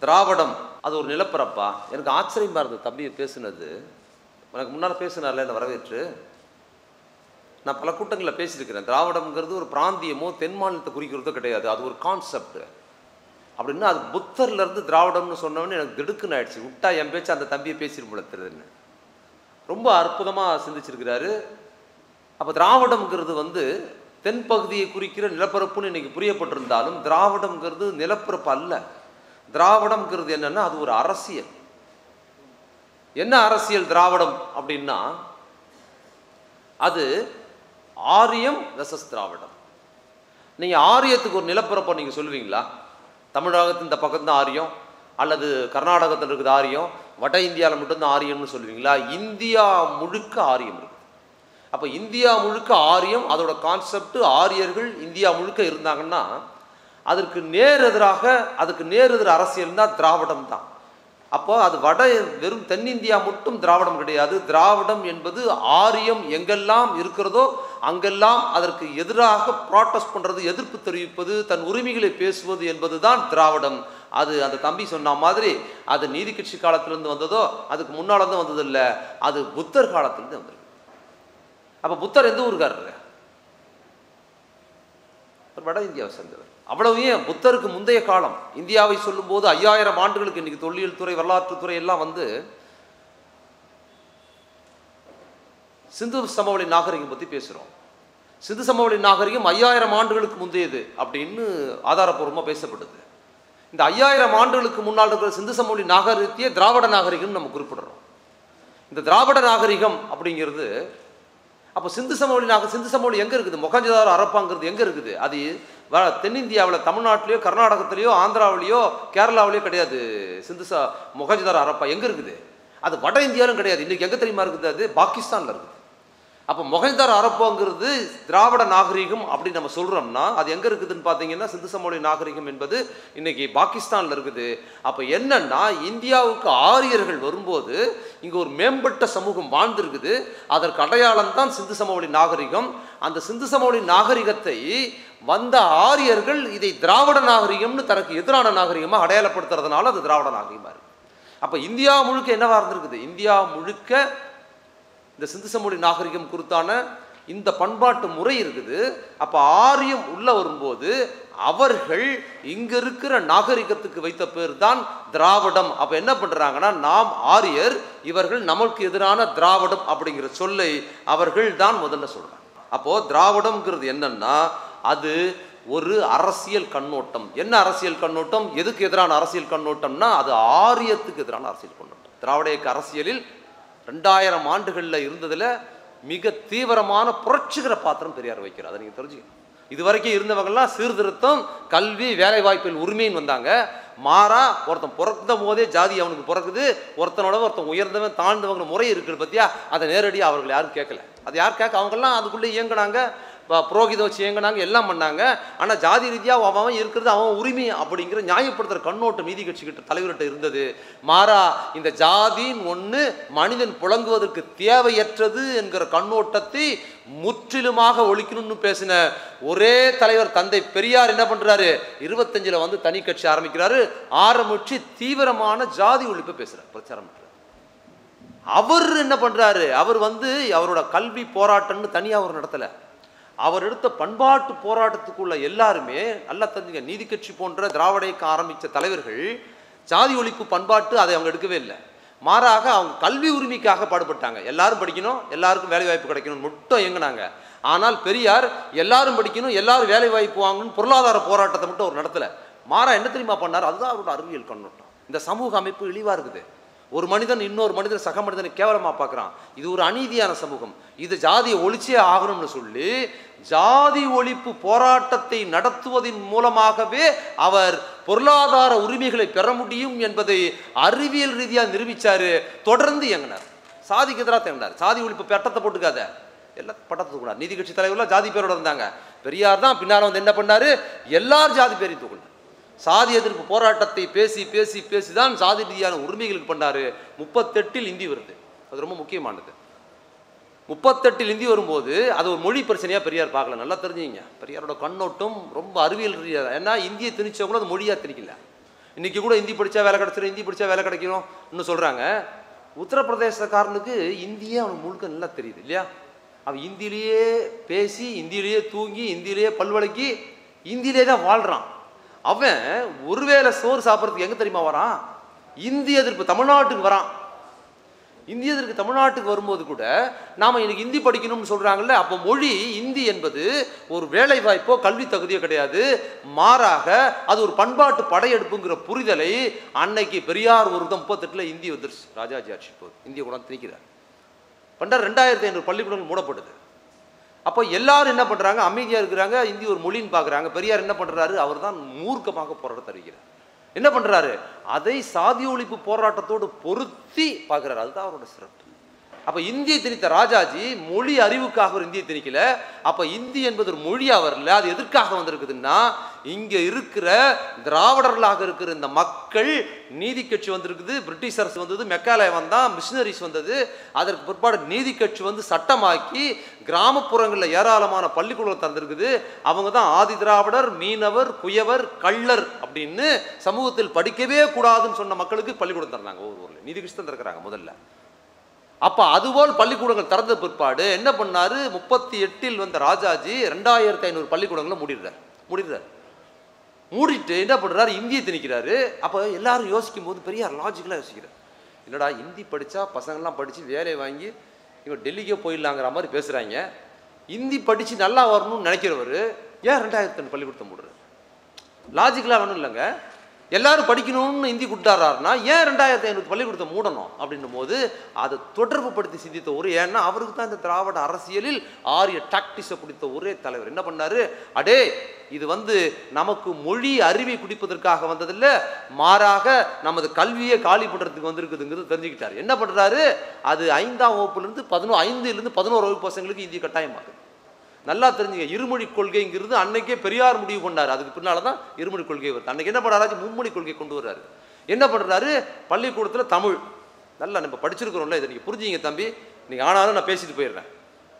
திராவிடம் அது ஒரு நிலப்பரப்பா எனக்கு ஆச்சரியமா இருந்தது தம்பி பேசுனது எனக்கு முன்னால் பேசினார்ல என்ன வரவேற்று நான் பல கூட்டங்களில் பேசியிருக்கிறேன் திராவிடம்ங்கிறது ஒரு பிராந்தியமோ தென் மாநிலத்தை குறிக்கிறதோ கிடையாது அது ஒரு கான்செப்ட் அப்படின்னா அது புத்தர்ல இருந்து திராவிடம்னு சொன்னவொடனே எனக்கு திடுக்குன்னு ஆயிடுச்சு விட்டா என் பேச்சு அந்த தம்பியை பேசிருமுலத்துறதுன்னு ரொம்ப அற்புதமாக சிந்திச்சிருக்கிறாரு அப்போ திராவிடம்ங்கிறது வந்து தென்பகுதியை குறிக்கிற நிலப்பரப்புன்னு இன்னைக்கு புரியப்பட்டிருந்தாலும் திராவிடம்ங்கிறது நிலப்பரப்பு அல்ல திராவிடம்ங்கிறது என்னன்னா அது ஒரு அரசியல் என்ன அரசியல் திராவிடம் அப்படின்னா அது ஆரியம் வெசஸ் திராவிடம் நீங்க ஆரியத்துக்கு ஒரு நிலப்பரப்பை நீங்க சொல்லுவீங்களா தமிழகத்தின் இந்த பக்கம் தான் ஆரியம் அல்லது கர்நாடகத்தில் இருக்குது ஆரியம் வட இந்தியாவில் மட்டும்தான் ஆரியம்னு சொல்லுவீங்களா இந்தியா முழுக்க ஆரியம் இருக்கு அப்போ இந்தியா முழுக்க ஆரியம் அதோட கான்செப்ட் ஆரியர்கள் இந்தியா முழுக்க இருந்தாங்கன்னா அதற்கு நேர் எதிராக அதுக்கு நேர் எதிர் அரசியல் தான் திராவிடம் தான் அப்போ அது வட வெறும் தென்னிந்தியா மட்டும் திராவிடம் கிடையாது திராவிடம் என்பது ஆரியம் எங்கெல்லாம் இருக்கிறதோ அங்கெல்லாம் அதற்கு எதிராக ப்ராட்டஸ்ட் பண்றது எதிர்ப்பு தெரிவிப்பது தன் உரிமைகளை பேசுவது என்பதுதான் திராவிடம் அது அந்த தம்பி சொன்ன மாதிரி அது நீதி கட்சி காலத்திலிருந்து வந்ததோ அதுக்கு முன்னால இருந்து வந்தது இல்லை அது புத்தர் காலத்திலிருந்து வந்திருக்கு அப்ப புத்தர் எந்த ஊருக்காரரு அவர் வட இந்தியாவை சேர்ந்தவர் அவ்வளவு ஏன் புத்தருக்கு முந்தைய காலம் இந்தியாவை சொல்லும்போது ஐயாயிரம் ஆண்டுகளுக்கு இன்னைக்கு தொல்லியல் துறை வரலாற்றுத் துறை எல்லாம் வந்து சிந்து சமவெளி நாகரிகம் பத்தி பேசுறோம் சிந்து சமவெளி நாகரிகம் ஐயாயிரம் ஆண்டுகளுக்கு முந்தையது அப்படின்னு ஆதாரப்பூர்வமா பேசப்படுது இந்த ஐயாயிரம் ஆண்டுகளுக்கு முன்னால் இருக்கிற சிந்து சமவெளி நாகரிகத்தையே திராவிட நாகரிகம் நம்ம குறிப்பிடுறோம் இந்த திராவிட நாகரிகம் அப்படிங்கிறது அப்போ சிந்து சமவெளி நாக சிந்து சமவெளி எங்கே இருக்குது மொகஞ்சதாரோ அரப்பாங்கிறது எங்கே இருக்குது அது வ தென்னிந்தியாவில் தமிழ்நாட்டிலையோ கர்நாடகத்திலையோ ஆந்திராவிலையோ கேரளாவிலையோ கிடையாது சிந்து ச மொகஞ்சதாரோ அரப்பா எங்கே இருக்குது அது வட இந்தியாவிலும் கிடையாது இன்றைக்கி எங்கே தெரியுமா இருக்குது அது பாகிஸ்தானில் இருக்குது அப்போ மொகஞ்சதார் அரப்போங்கிறது திராவிட நாகரிகம் அப்படி நம்ம சொல்கிறோம்னா அது எங்கே இருக்குதுன்னு பார்த்தீங்கன்னா சிந்து சமவெளி நாகரிகம் என்பது இன்னைக்கு பாகிஸ்தானில் இருக்குது அப்போ என்னன்னா இந்தியாவுக்கு ஆரியர்கள் வரும்போது இங்கே ஒரு மேம்பட்ட சமூகம் வாழ்ந்திருக்குது அதற்கு அடையாளம் தான் சிந்து சமவெளி நாகரிகம் அந்த சிந்து சமவெளி நாகரிகத்தை வந்த ஆரியர்கள் இதை திராவிட நாகரிகம்னு தனக்கு எதிரான நாகரிகமாக அடையாளப்படுத்துறதுனால அது திராவிட நாகரிகமாக இருக்கு அப்போ இந்தியா முழுக்க என்னவா இருந்திருக்குது இந்தியா முழுக்க இந்த சிந்து சமவெளி நாகரிகம் குறித்தான இந்த பண்பாட்டு முறை இருக்குது அப்போ ஆரியம் உள்ள வரும்போது அவர்கள் இங்க இருக்கிற நாகரிகத்துக்கு வைத்த பேர் தான் திராவிடம் அப்ப என்ன பண்றாங்கன்னா நாம் ஆரியர் இவர்கள் நமக்கு எதிரான திராவிடம் அப்படிங்கிற சொல்லை அவர்கள் தான் முதல்ல சொல்றாங்க அப்போ திராவிடம்ங்கிறது என்னன்னா அது ஒரு அரசியல் கண்ணோட்டம் என்ன அரசியல் கண்ணோட்டம் எதுக்கு எதிரான அரசியல் கண்ணோட்டம்னா அது ஆரியத்துக்கு எதிரான அரசியல் கண்ணோட்டம் திராவிட இயக்க அரசியலில் ரெண்டாயிரம் ஆண்டுகளில் இருந்ததுல மிக தீவிரமான புரட்சிகர பாத்திரம் பெரியார் வைக்கிறார் அதை நீங்கள் தெரிஞ்சுக்கணும் இது வரைக்கும் இருந்தவங்கெல்லாம் சீர்திருத்தம் கல்வி வேலை வாய்ப்பில் உரிமைன்னு வந்தாங்க மாறா ஒருத்தன் பிறந்த போதே ஜாதி அவனுக்கு பிறக்குது ஒருத்தனோட ஒருத்தன் உயர்ந்தவன் தாழ்ந்தவங்க முறை இருக்குது பத்தியா அதை நேரடியாக அவர்கள் யாரும் கேட்கல அது யார் கேட்க அவங்கெல்லாம் அதுக்குள்ளே இயங்குனாங்க ப- புரோகித வச்சு இயங்குனாங்க எல்லாம் பண்ணாங்க ஆனால் ஜாதி ரீதியாக அவன் அவன் இருக்கிறது அவன் உரிமை அப்படிங்கிற நியாயப்படுத்துகிற கண்ணோட்டம் நீதி கட்சிக்கிட்ட தலைவர்கிட்ட இருந்தது மாறா இந்த ஜாதின்னு ஒன்று மனிதன் புழங்குவதற்கு தேவையற்றது என்கிற கண்ணோட்டத்தை முற்றிலுமாக ஒழிக்கணும்னு பேசின ஒரே தலைவர் தந்தை பெரியார் என்ன பண்றாரு இருபத்தஞ்சில் வந்து தனி கட்சி ஆரம்பிக்கிறாரு ஆரம்பிச்சு தீவிரமான ஜாதி ஒழிப்பை பேசுறாரு பிரச்சாரம் பண்றாரு அவர் என்ன பண்றாரு அவர் வந்து அவரோட கல்வி போராட்டம்னு தனியாக அவர் நடத்தல அவர் எடுத்த பண்பாட்டு போராட்டத்துக்குள்ள எல்லாருமே நல்லா தெரிஞ்சுங்க நீதி கட்சி போன்ற திராவிட இயக்கம் ஆரம்பித்த தலைவர்கள் ஜாதி ஒழிப்பு பண்பாட்டு அதை அவங்க எடுக்கவே இல்லை மாறாக அவங்க கல்வி உரிமைக்காக பாடுபட்டாங்க எல்லாரும் படிக்கணும் எல்லாருக்கும் வேலை வாய்ப்பு கிடைக்கணும் மட்டும் இயங்குனாங்க ஆனால் பெரியார் எல்லாரும் படிக்கணும் எல்லாரும் வேலை வாய்ப்பு வாங்கணும் பொருளாதார போராட்டத்தை மட்டும் அவர் நடத்தல மாறா என்ன தெரியுமா பண்ணார் அதுதான் அவரோட அறிவியல் கண்ணோட்டம் இந்த சமூக அமைப்பு இழிவா இருக்குது ஒரு மனிதன் இன்னொரு மனிதன் சக மனிதனை கேவலமா பார்க்கறான் இது ஒரு அநீதியான சமூகம் இது ஜாதியை ஒழிச்சே ஆகணும்னு சொல்லி ஜாதி ஒழிப்பு போராட்டத்தை நடத்துவதன் மூலமாகவே அவர் பொருளாதார உரிமைகளை பெற முடியும் என்பதை அறிவியல் ரீதியா நிரூபிச்சாரு தொடர்ந்து இயங்கினார் சாதிக்கு எதிராக தேங்கினார் சாதி ஒழிப்பு பட்டத்தை போட்டுக்காத எல்லாம் பட்டத்தை தூக்கினார் நீதி கட்சி தலைவர்லாம் ஜாதி பேரோட இருந்தாங்க பெரியார் தான் பின்னால் வந்து என்ன பண்ணாரு எல்லார் ஜாதி பேரையும் தூக்கினார் சாதி எதிர்ப்பு போராட்டத்தை பேசி பேசி பேசி தான் சாதி ரீதியான உரிமைகளுக்கு பண்ணாரு முப்பத்தெட்டில் இந்தி வருது அது ரொம்ப முக்கியமானது முப்பத்தெட்டில் இந்தி வரும்போது அது ஒரு மொழி பிரச்சனையாக பெரியார் பார்க்கல நல்லா தெரிஞ்சுங்க பெரியாரோட கண்ணோட்டம் ரொம்ப அறிவியல் ரீதியாக ஏன்னா இந்தியை திணிச்சவங்களும் அது மொழியாக திணிக்கல இன்னைக்கு கூட ஹிந்தி படிச்சா வேலை கிடைச்சிடும் ஹிந்தி படிச்சா வேலை கிடைக்கணும் இன்னும் சொல்றாங்க உத்தரப்பிரதேசக்காரனுக்கு இந்தியே அவனுக்கு முழுக்க நல்லா தெரியுது இல்லையா அவன் இந்தியிலேயே பேசி இந்தியிலேயே தூங்கி இந்தியிலேயே பல்வளைக்கி இந்தியிலே தான் வாழ்றான் அவன் ஒருவேளை சோறு சாப்பிட்றதுக்கு எங்க தெரியுமா வரான் இந்திய எதிர்ப்பு தமிழ்நாட்டுக்கு வரான் இந்திய எதிர்ப்பு தமிழ்நாட்டுக்கு வரும்போது கூட நாம இன்னைக்கு ஹிந்தி படிக்கணும்னு சொல்றாங்கல்ல அப்போ மொழி இந்தி என்பது ஒரு வேலை வாய்ப்போ கல்வி தகுதியோ கிடையாது மாறாக அது ஒரு பண்பாட்டு படையெடுப்புங்கிற புரிதலை அன்னைக்கு பெரியார் ஒரு தான் முப்பத்தெட்டில் இந்தி வந்துருச்சு ராஜாஜி ஆட்சி போது இந்திய கொண்டாந்து திணிக்கிறார் பண்டா ரெண்டாயிரத்தி ஐநூறு பள்ளிக்கூடங்கள் மூடப்படுது அப்போ எல்லாரும் என்ன பண்றாங்க அமைதியா இருக்கிறாங்க இந்தி ஒரு மொழின்னு பார்க்குறாங்க பெரியார் என்ன பண்றாரு அவர் தான் மூர்க்கமாக போராட்டத்தை அறிவிக்கிறார் என்ன பண்றாரு அதை சாதி ஒழிப்பு போராட்டத்தோடு பொருத்தி பார்க்குறாரு அதுதான் அவரோட சிறப்பு அப்ப இந்தியை திணித்த ராஜாஜி மொழி அறிவுக்காக ஒரு இந்தியை திணிக்கல அப்ப இந்தி என்பது ஒரு மொழியா வரல அது எதற்காக வந்திருக்குதுன்னா இங்க இருக்கிற திராவிடர்களாக இருக்கிற இந்த மக்கள் நீதி கட்சி வந்திருக்குது பிரிட்டிஷ் அரசு வந்தது மெக்காலய வந்தான் மிஷினரிஸ் வந்தது அதற்கு பிற்பாடு நீதி கட்சி வந்து சட்டமாக்கி கிராமப்புறங்களில் ஏராளமான பள்ளிக்கூடம் தந்திருக்குது அவங்க தான் ஆதி திராவிடர் மீனவர் குயவர் கள்ளர் அப்படின்னு சமூகத்தில் படிக்கவே கூடாதுன்னு சொன்ன மக்களுக்கு பள்ளிக்கூடம் தந்தாங்க ஒவ்வொரு ஊர்ல நீதி கட்சி தந்திருக்கிறாங்க முதல்ல அப்ப அதுபோல் பள்ளிக்கூடங்கள் திறந்த பிற்பாடு என்ன பண்ணாரு முப்பத்தி எட்டில் வந்த ராஜாஜி ரெண்டாயிரத்தி ஐநூறு பள்ளிக்கூடங்களை மூடிடுறார் மூடிடுறார் மூடிட்டு என்ன பண்றாரு இந்தியை திணிக்கிறாரு அப்ப எல்லாரும் யோசிக்கும் போது பெரியார் லாஜிக்கலாக யோசிக்கிறார் என்னடா ஹிந்தி படிச்சா பசங்கள்லாம் படிச்சு வேலையை வாங்கி இவங்க டெல்லிக்கே போயிடலாங்கிற மாதிரி பேசுறாங்க ஹிந்தி படிச்சு நல்லா வரணும்னு நினைக்கிறவர் ஏன் ரெண்டாயிரத்தி ஐநூறு பள்ளிக்கூடத்தை மூடுறாரு லாஜிக்கலாக ஒன்றும் இல்லைங்க எல்லாரும் படிக்கணும்னு இந்தி கொடுத்தாருன்னா ஏன் ரெண்டாயிரத்தி ஐநூறு பள்ளிக்கூடத்தை மூடணும் அப்படின்னும் போது அதை தொடர்பு படுத்தி சிந்தித்த ஒரு ஏன்னா அவருக்கு தான் இந்த திராவிட அரசியலில் ஆரிய டாக்டிஸை பிடித்த ஒரே தலைவர் என்ன பண்ணாரு அடே இது வந்து நமக்கு மொழி அறிவை குடிப்பதற்காக வந்ததில்ல மாறாக நமது கல்வியை காலி பண்றதுக்கு வந்திருக்குதுங்கிறது தெரிஞ்சுக்கிட்டாரு என்ன பண்றாரு அது ஐந்தாம் வகுப்புலேருந்து பதினோ ஐந்துலேருந்து பதினோரு வகுப்பு பசங்களுக்கு இந்தி கட்டாயமாகுது நல்லா தெரிஞ்சுங்க இருமொழி கொள்கைங்கிறது அன்னைக்கே பெரியார் முடிவு பண்ணார் அதுக்கு பின்னால தான் இருமொழி கொள்கை வருது அன்னைக்கு என்ன பண்ணாராச்சு மும்மொழி கொள்கை கொண்டு வர்றாரு என்ன பண்றாரு பள்ளிக்கூடத்தில் தமிழ் நல்லா நம்ம படிச்சிருக்கிறோம்ல இதை நீங்கள் புரிஞ்சுங்க தம்பி நீங்கள் ஆனாலும் நான் பேசிட்டு போயிடுறேன்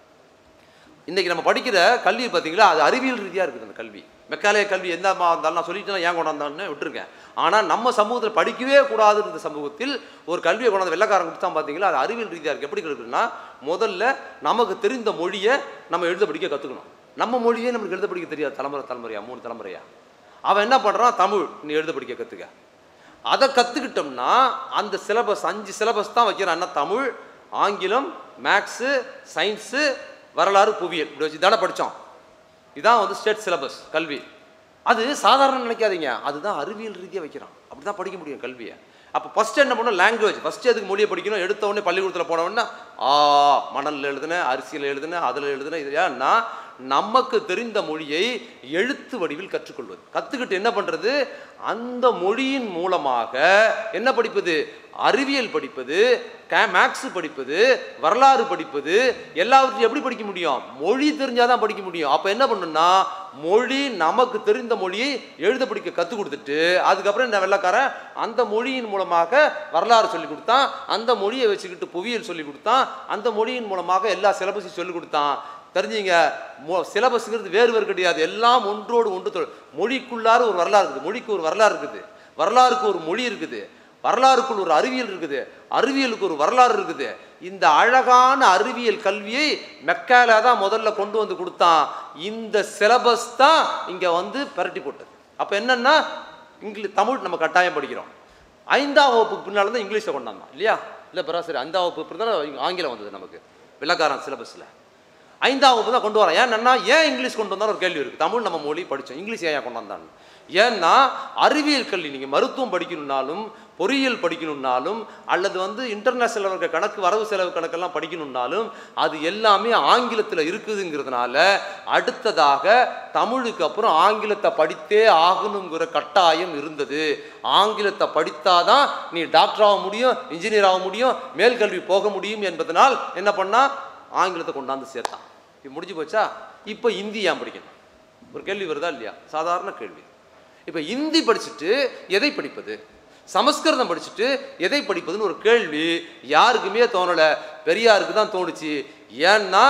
இன்னைக்கு நம்ம படிக்கிற கல்வி பார்த்தீங்களா அது அறிவியல் ரீதியாக இருக்குது அந்த கல்வி மெக்காலய கல்வி எந்த மா இருந்தாலும் நான் சொல்லிட்டேன் ஏன் கொண்டாந்தான்னு விட்டுருக்கேன் ஆனால் நம்ம சமூகத்தில் படிக்கவே கூடாது இந்த சமூகத்தில் ஒரு கல்வியை கொண்டாந்து வெள்ளக்காரன் கொடுத்தா பார்த்தீங்களா அது அறிவியல் ரீதியாக இருக்குது எப்படி இருக்குன்னா முதல்ல நமக்கு தெரிந்த மொழியை நம்ம எழுத படிக்க கற்றுக்கணும் நம்ம மொழியே நமக்கு எழுத படிக்க தெரியாது தலைமுறை தலைமுறையா மூணு தலைமுறையா அவன் என்ன பண்ணுறான் தமிழ் நீ எழுத படிக்க கற்றுக்க அதை கற்றுக்கிட்டோம்னா அந்த சிலபஸ் அஞ்சு சிலபஸ் தான் வைக்கிறான் என்ன தமிழ் ஆங்கிலம் மேக்ஸு சயின்ஸு வரலாறு புவியியல் இப்படி வச்சு தானே படித்தோம் இதான் வந்து ஸ்டேட் சிலபஸ் கல்வி அது சாதாரண நினைக்காதீங்க அதுதான் அறிவியல் ரீதியாக வைக்கிறான் அப்படி தான் படிக்க முடியும் கல்வியை அப்போ ஃபஸ்ட்டு என்ன பண்ணணும் லாங்குவேஜ் ஃபஸ்ட்டு எதுக்கு மொழியை படிக்கணும் எடுத்த உடனே பள்ளிக்கூடத்தில் போன உடனே ஆ மணலில் எழுதுனேன் அரிசியில் எழுதுனேன் அதில் எழுதுனேன் இது ஏன்னா நமக்கு தெரிந்த மொழியை எழுத்து வடிவில் கற்றுக்கொள்வது கற்றுக்கிட்டு என்ன பண்ணுறது அந்த மொழியின் மூலமாக என்ன படிப்பது அறிவியல் படிப்பது கே மேக்ஸ் படிப்பது வரலாறு படிப்பது எல்லாவற்றையும் எப்படி படிக்க முடியும் மொழி தெரிஞ்சாதான் படிக்க முடியும் அப்போ என்ன பண்ணணும்னா மொழி நமக்கு தெரிந்த மொழியை எழுத படிக்க கற்றுக் கொடுத்துட்டு அதுக்கப்புறம் இந்த வெள்ளக்காரன் அந்த மொழியின் மூலமாக வரலாறு சொல்லி கொடுத்தான் அந்த மொழியை வச்சுக்கிட்டு புவியியல் சொல்லி கொடுத்தான் அந்த மொழியின் மூலமாக எல்லா சிலபஸையும் சொல்லி கொடுத்தான் தெரிஞ்சுங்க மொ சிலபஸ்ங்கிறது வேறு வேறு கிடையாது எல்லாம் ஒன்றோடு ஒன்று தொ- மொழிக்குள்ளார ஒரு வரலாறு இருக்குது மொழிக்கு ஒரு வரலாறு இருக்குது வரலாறுக்கு ஒரு மொழி இருக்குது வரலாறுக்குள் ஒரு அறிவியல் இருக்குது அறிவியலுக்கு ஒரு வரலாறு இருக்குது இந்த அழகான அறிவியல் கல்வியை மெக்கால தான் முதல்ல கொண்டு வந்து கொடுத்தான் இந்த சிலபஸ் தான் இங்கே வந்து பிரட்டி போட்டது அப்போ என்னன்னா இங்கிலீஷ் தமிழ் நம்ம கட்டாயம் படிக்கிறோம் ஐந்தாம் வகுப்புக்கு பின்னால் தான் இங்கிலீஷை கொண்டாந்தான் இல்லையா இல்லை பராசரி ஐந்தாம் வகுப்பு பிறந்தாலும் ஆங்கிலம் வந்தது நமக்கு வெள்ளக்காரன் சிலபஸில் ஐந்தாம் வகுப்பு தான் கொண்டு வரான் ஏன்னா ஏன் இங்கிலீஷ் கொண்டு வந்தாலும் ஒரு கேள்வி இருக்குது தமிழ் நம்ம மொழி படித்தோம் இங்கிலீஷ் ஏன் கொண்டு வந்தான் ஏன்னா அறிவியல் கல்வி நீங்கள் மருத்துவம் படிக்கணும்னாலும் பொறியியல் படிக்கணும்னாலும் அல்லது வந்து இன்டர்நேஷனல் இருக்க கணக்கு வரவு செலவு கணக்கெல்லாம் படிக்கணும்னாலும் அது எல்லாமே ஆங்கிலத்தில் இருக்குதுங்கிறதுனால அடுத்ததாக தமிழுக்கு அப்புறம் ஆங்கிலத்தை படித்தே ஆகணுங்கிற கட்டாயம் இருந்தது ஆங்கிலத்தை படித்தாதான் நீ டாக்டர் ஆக முடியும் இன்ஜினியர் ஆக முடியும் மேல்கல்வி போக முடியும் என்பதனால் என்ன பண்ணா ஆங்கிலத்தை கொண்டாந்து சேர்த்தான் இது முடிஞ்சு போச்சா இப்போ இந்தி ஏன் படிக்கணும் ஒரு கேள்வி வருதா இல்லையா சாதாரண கேள்வி இப்போ இந்தி படிச்சுட்டு எதை படிப்பது சமஸ்கிருதம் படிச்சுட்டு எதை படிப்பதுன்னு ஒரு கேள்வி யாருக்குமே தோணலை பெரியாருக்கு தான் தோணுச்சு ஏன்னா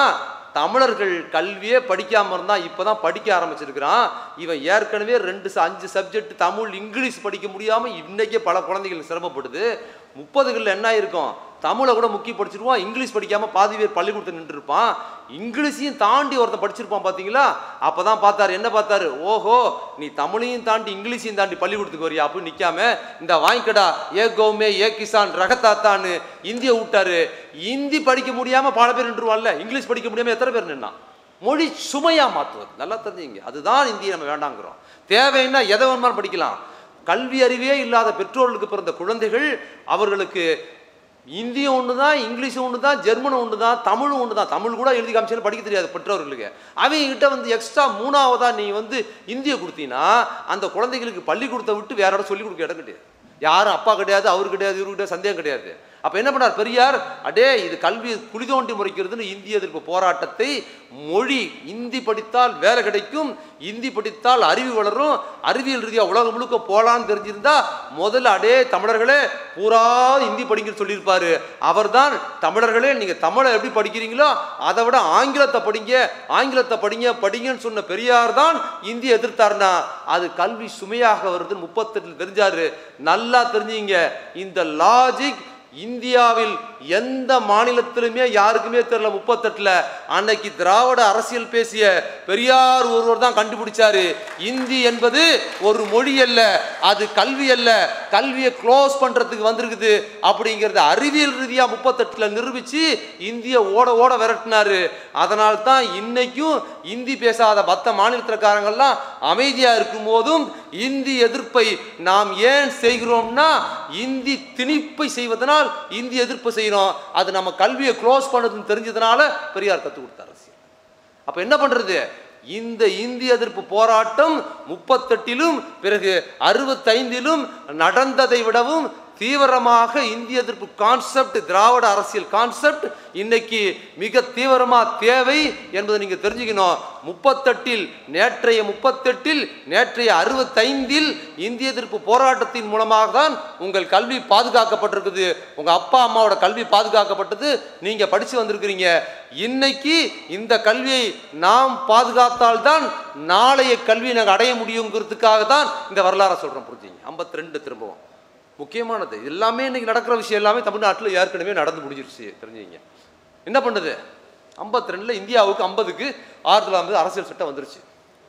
தமிழர்கள் கல்வியே படிக்காம இருந்தா இப்பதான் படிக்க ஆரம்பிச்சிருக்கிறான் இவன் ஏற்கனவே ரெண்டு ச- அஞ்சு சப்ஜெக்ட் தமிழ் இங்கிலீஷ் படிக்க முடியாம இன்னைக்கே பல குழந்தைகள் சிரமப்படுது முப்பதுகளில் என்ன இருக்கும் தமிழை கூட முக்கிய படிச்சிருவான் இங்கிலீஷ் படிக்காம பாதி பேர் பள்ளிக்கூடத்தில் நின்றுருப்பான் இங்கிலீஷையும் தாண்டி ஒருத்தன் படிச்சிருப்பான் பாத்தீங்களா அப்பதான் பார்த்தாரு என்ன பார்த்தாரு ஓஹோ நீ தமிழையும் தாண்டி இங்கிலீஷையும் தாண்டி பள்ளிக்கூடத்துக்கு வரியா அப்படின்னு நிக்காம இந்த வாங்கிக்கடா ஏ கௌமே ஏ கிசான் ரகத்தாத்தான்னு இந்திய விட்டாரு இந்தி படிக்க முடியாம பல பேர் நின்றுவான்ல இங்கிலீஷ் படிக்க முடியாம எத்தனை பேர் நின்னான் மொழி சுமையா மாத்துவது நல்லா தெரிஞ்சுங்க அதுதான் இந்திய நம்ம வேண்டாங்கிறோம் தேவைன்னா எதை வேணுமாலும் படிக்கலாம் கல்வி அறிவே இல்லாத பெற்றோர்களுக்கு பிறந்த குழந்தைகள் அவர்களுக்கு இந்தியும் ஒன்று தான் இங்கிலீஷும் ஒன்று தான் ஜெர்மனும் ஒன்று தான் தமிழும் ஒன்று தான் தமிழ் கூட எழுதி காமிச்சாலும் படிக்க தெரியாது பெற்றோர்களுக்கு அவங்க கிட்ட வந்து எக்ஸ்ட்ரா மூணாவதா நீ வந்து இந்திய கொடுத்தீங்கன்னா அந்த குழந்தைகளுக்கு பள்ளிக்கூடத்தை விட்டு வேற இடம் சொல்லிக் கொடுக்க இடம் கிடையாது யாரும் அப்பா கிடையாது அவரு கிடையாது இவரு கிடையாது சந்தேகம் கிடையாது அப்ப என்ன பண்ணார் பெரியார் அடே இது கல்வி குளிதோண்டி முறைக்கிறதுன்னு இந்திய எதிர்ப்பு போராட்டத்தை மொழி இந்தி படித்தால் வேலை கிடைக்கும் இந்தி படித்தால் அறிவு வளரும் அறிவியல் ரீதியா உலகம் முழுக்க போலான்னு தெரிஞ்சிருந்தா முதல்ல அடே தமிழர்களே பூரா இந்தி படிங்கன்னு சொல்லியிருப்பாரு அவர்தான் தமிழர்களே நீங்க தமிழை எப்படி படிக்கிறீங்களோ அதை விட ஆங்கிலத்தை படிங்க ஆங்கிலத்தை படிங்க படிங்கன்னு சொன்ன பெரியார் தான் இந்தி எதிர்த்தாருன்னா அது கல்வி சுமையாக வருதுன்னு முப்பத்தெட்டுல தெரிஞ்சாரு நல்லா தெரிஞ்சுங்க இந்த லாஜிக் இந்தியாவில் எந்த மாநிலத்திலுமே யாருக்குமே தெரியல முப்பத்தெட்டுல அன்னைக்கு திராவிட அரசியல் பேசிய பெரியார் ஒருவர் தான் கண்டுபிடிச்சாரு இந்தி என்பது ஒரு மொழி அல்ல அது கல்வி அல்ல கல்வியை க்ளோஸ் பண்றதுக்கு வந்திருக்குது அப்படிங்கிறத அறிவியல் ரீதியா முப்பத்தெட்டுல நிரூபிச்சு இந்திய ஓட ஓட விரட்டினாரு அதனால் தான் இன்னைக்கும் இந்தி பேசாத மற்ற மாநிலத்திற்காரங்கெல்லாம் அமைதியா இருக்கும் போதும் இந்தி எதிர்ப்பை நாம் ஏன் செய்கிறோம்னா இந்தி திணிப்பை செய்வதனால் இந்தி எதிர்ப்பு செய்யறோம் அது நம்ம கல்வியை க்ளோஸ் பண்ணதுன்னு தெரிஞ்சதுனால பெரியார் கற்றுக் கொடுத்தார் அரசியல் அப்ப என்ன பண்றது இந்த இந்திய எதிர்ப்பு போராட்டம் முப்பத்தெட்டிலும் பிறகு அறுபத்தைந்திலும் நடந்ததை விடவும் தீவிரமாக இந்திய எதிர்ப்பு கான்செப்ட் திராவிட அரசியல் கான்செப்ட் இன்னைக்கு மிக தீவிரமா தேவை என்பதை நீங்க தெரிஞ்சுக்கணும் முப்பத்தெட்டில் நேற்றைய முப்பத்தெட்டில் நேற்றைய அறுபத்தைந்தில் இந்திய எதிர்ப்பு போராட்டத்தின் மூலமாக தான் உங்கள் கல்வி பாதுகாக்கப்பட்டிருக்குது உங்க அப்பா அம்மாவோட கல்வி பாதுகாக்கப்பட்டது நீங்க படிச்சு வந்திருக்கிறீங்க இன்னைக்கு இந்த கல்வியை நாம் பாதுகாத்தால்தான் நாளைய கல்வியை நாங்கள் அடைய முடியுங்கிறதுக்காக தான் இந்த வரலாறை சொல்றோம் புரிஞ்சுங்க ஐம்பத்தி ரெண்டு திரும்பவும் முக்கியமானது இது எல்லாமே இன்னைக்கு நடக்கிற விஷயம் எல்லாமே தமிழ்நாட்டில் ஏற்கனவே நடந்து முடிஞ்சிருச்சு தெரிஞ்சுங்க என்ன பண்ணுது ஐம்பத்தி ரெண்டுல இந்தியாவுக்கு ஐம்பதுக்கு ஆயிரத்தி தொள்ளாயிரத்தி அரசியல் சட்டம் வந்துருச்சு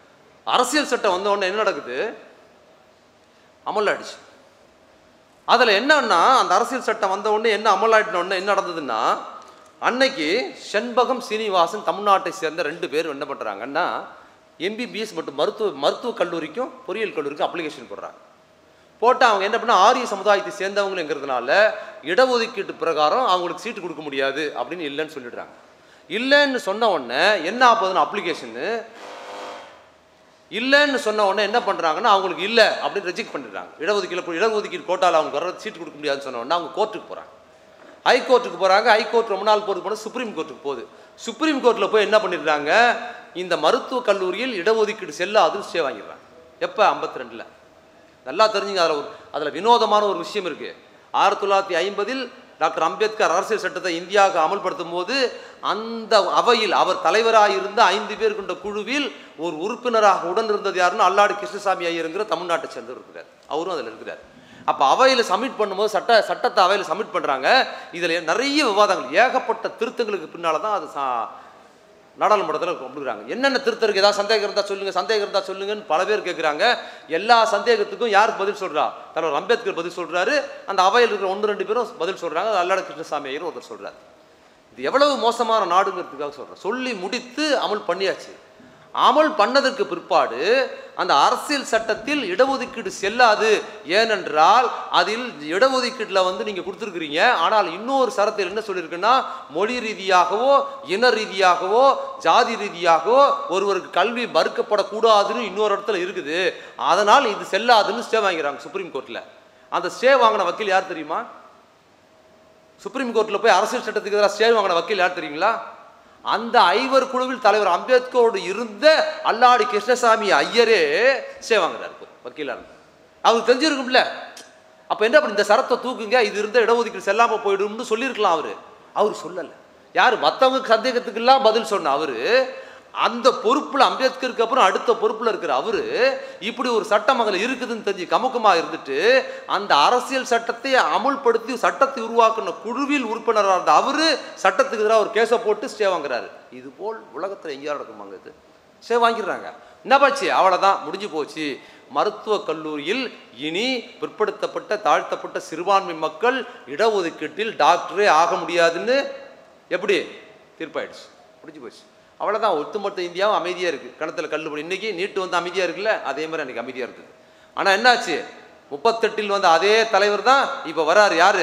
அரசியல் சட்டம் வந்த உடனே என்ன நடக்குது அமலாயிடுச்சு அதில் என்னன்னா அந்த அரசியல் சட்டம் வந்த உடனே என்ன அமலாயிட்டின உடனே என்ன நடந்ததுன்னா அன்னைக்கு செண்பகம் சீனிவாசன் தமிழ்நாட்டை சேர்ந்த ரெண்டு பேர் என்ன பண்ணுறாங்கன்னா எம்பிபிஎஸ் மற்றும் மருத்துவ மருத்துவக் கல்லூரிக்கும் பொறியியல் கல்லூரிக்கும் அப்ளிகேஷன் போடுறாங்க போட்டு அவங்க என்ன பண்ண ஆரிய சமுதாயத்தை சேர்ந்தவங்களுங்கிறதுனால இடஒதுக்கீட்டு பிரகாரம் அவங்களுக்கு சீட்டு கொடுக்க முடியாது அப்படின்னு இல்லைன்னு சொல்லிடுறாங்க இல்லைன்னு சொன்ன உடனே என்ன ஆகுதுன்னு அப்ளிகேஷனு இல்லைன்னு சொன்ன உடனே என்ன பண்ணுறாங்கன்னா அவங்களுக்கு இல்லை அப்படின்னு ரிஜெக்ட் பண்ணிடுறாங்க இடஒதுக்கீடு இடஒதுக்கீடு கோட்டால அவங்க வர சீட்டு கொடுக்க முடியாதுன்னு சொன்ன உடனே அவங்க கோர்ட்டுக்கு போகிறாங்க ஹைகோர்ட்டுக்கு போகிறாங்க ஹைகோர்ட் ரொம்ப நாள் போகிறது போனால் சுப்ரீம் கோர்ட்டுக்கு போகுது சுப்ரீம் கோர்ட்டில் போய் என்ன பண்ணிடுறாங்க இந்த மருத்துவக் கல்லூரியில் இடஒதுக்கீடு செல்லாதுன்னு ஸ்டே வாங்கிடுறாங்க எப்போ ஐம்பத்தி ரெண்டில் நல்லா தெரிஞ்சுங்க அதில் ஒரு அதில் வினோதமான ஒரு விஷயம் இருக்குது ஆயிரத்தி தொள்ளாயிரத்தி ஐம்பதில் டாக்டர் அம்பேத்கர் அரசியல் சட்டத்தை இந்தியாவுக்கு அமல்படுத்தும் போது அந்த அவையில் அவர் தலைவராக இருந்த ஐந்து பேர் கொண்ட குழுவில் ஒரு உறுப்பினராக உடன் இருந்தது யாருன்னா அல்லாடி கிருஷ்ணசாமி ஐயருங்கிற தமிழ்நாட்டை சேர்ந்தவர் இருக்கிறார் அவரும் அதில் இருக்கிறார் அப்போ அவையில் சப்மிட் பண்ணும்போது சட்ட சட்டத்தை அவையில் சப்மிட் பண்ணுறாங்க இதில் நிறைய விவாதங்கள் ஏகப்பட்ட திருத்தங்களுக்கு பின்னால் தான் அது சா- நாடாளுமன்றத்தில் கொண்டுக்கிறாங்க என்னென்ன திருத்தருக்கு ஏதாவது சந்தேகம் இருந்தால் சொல்லுங்க சந்தேகம் இருந்தால் சொல்லுங்கன்னு பல பேர் கேட்குறாங்க எல்லா சந்தேகத்துக்கும் யார் பதில் சொல்றா தலைவர் அம்பேத்கர் பதில் சொல்றாரு அந்த அவையில் இருக்கிற ஒன்று ரெண்டு பேரும் பதில் சொல்றாங்க அது அல்லாட கிருஷ்ணசாமி ஐயரும் ஒருத்தர் சொல்றாரு இது எவ்வளவு மோசமான நாடுங்கிறதுக்காக சொல்றேன் சொல்லி முடித்து அமல் பண்ணியாச்சு அமல் பண்ணதற்கு பிற்பாடு அந்த அரசியல் சட்டத்தில் இடஒதுக்கீடு செல்லாது ஏனென்றால் அதில் இடஒதுக்கீட்டில் வந்து நீங்கள் கொடுத்துருக்கிறீங்க ஆனால் இன்னொரு சரத்தில் என்ன சொல்லியிருக்குன்னா மொழி ரீதியாகவோ இன ரீதியாகவோ ஜாதி ரீதியாகவோ ஒருவருக்கு கல்வி மறுக்கப்படக்கூடாதுன்னு இன்னொரு இடத்துல இருக்குது அதனால் இது செல்லாதுன்னு ஸ்டே வாங்கிறாங்க சுப்ரீம் கோர்ட்டில் அந்த ஸ்டே வாங்கின வக்கீல் யார் தெரியுமா சுப்ரீம் கோர்ட்டில் போய் அரசியல் சட்டத்துக்கு எதிராக ஸ்டே வாங்கின வக்கீல் யார் தெரியுங்களா அந்த ஐவர் குழுவில் தலைவர் அம்பேத்கரோடு இருந்த அல்லாடி கிருஷ்ணசாமி ஐயரே ஸ்டே வாங்குறாரு போய் வக்கீலா இருந்து அவருக்கு தெரிஞ்சிருக்கும்ல அப்ப என்ன பண்ண இந்த சரத்தை தூக்குங்க இது இருந்த இடஒதுக்கீடு செல்லாம போயிடும்னு சொல்லியிருக்கலாம் அவரு அவர் சொல்லல யார் மற்றவங்க சந்தேகத்துக்கெல்லாம் பதில் சொன்ன அவரு அந்த பொறுப்புல அம்பேத்கருக்கு அப்புறம் அடுத்த பொறுப்புல இருக்கிற அவரு இப்படி ஒரு சட்டம் அதில் இருக்குதுன்னு தெரிஞ்சு கமுக்கமா இருந்துட்டு அந்த அரசியல் சட்டத்தை அமுல்படுத்தி சட்டத்தை உருவாக்குன குழுவில் உறுப்பினராக இருந்த அவரு சட்டத்துக்கு எதிராக ஒரு கேஸை போட்டு ஸ்டே வாங்குறாரு இது போல் உலகத்தில் எங்கேயா நடக்குமாங்க இது ஸ்டே வாங்கிடுறாங்க என்ன பாச்சு அவ்வளோதான் முடிஞ்சு போச்சு மருத்துவக் கல்லூரியில் இனி பிற்படுத்தப்பட்ட தாழ்த்தப்பட்ட சிறுபான்மை மக்கள் இடஒதுக்கீட்டில் டாக்டரே ஆக முடியாதுன்னு எப்படி தீர்ப்பாயிடுச்சு முடிஞ்சு போச்சு அவ்வளோதான் ஒட்டுமொத்த இந்தியாவும் அமைதியாக இருக்குது கணத்தில் கல்லுபடி இன்னைக்கு நீட்டு வந்து அமைதியாக இருக்குல்ல அதே மாதிரி அன்றைக்கி அமைதியாக இருக்குது ஆனால் என்னாச்சு முப்பத்தெட்டில் வந்த அதே தலைவர் தான் இப்போ வராரு யாரு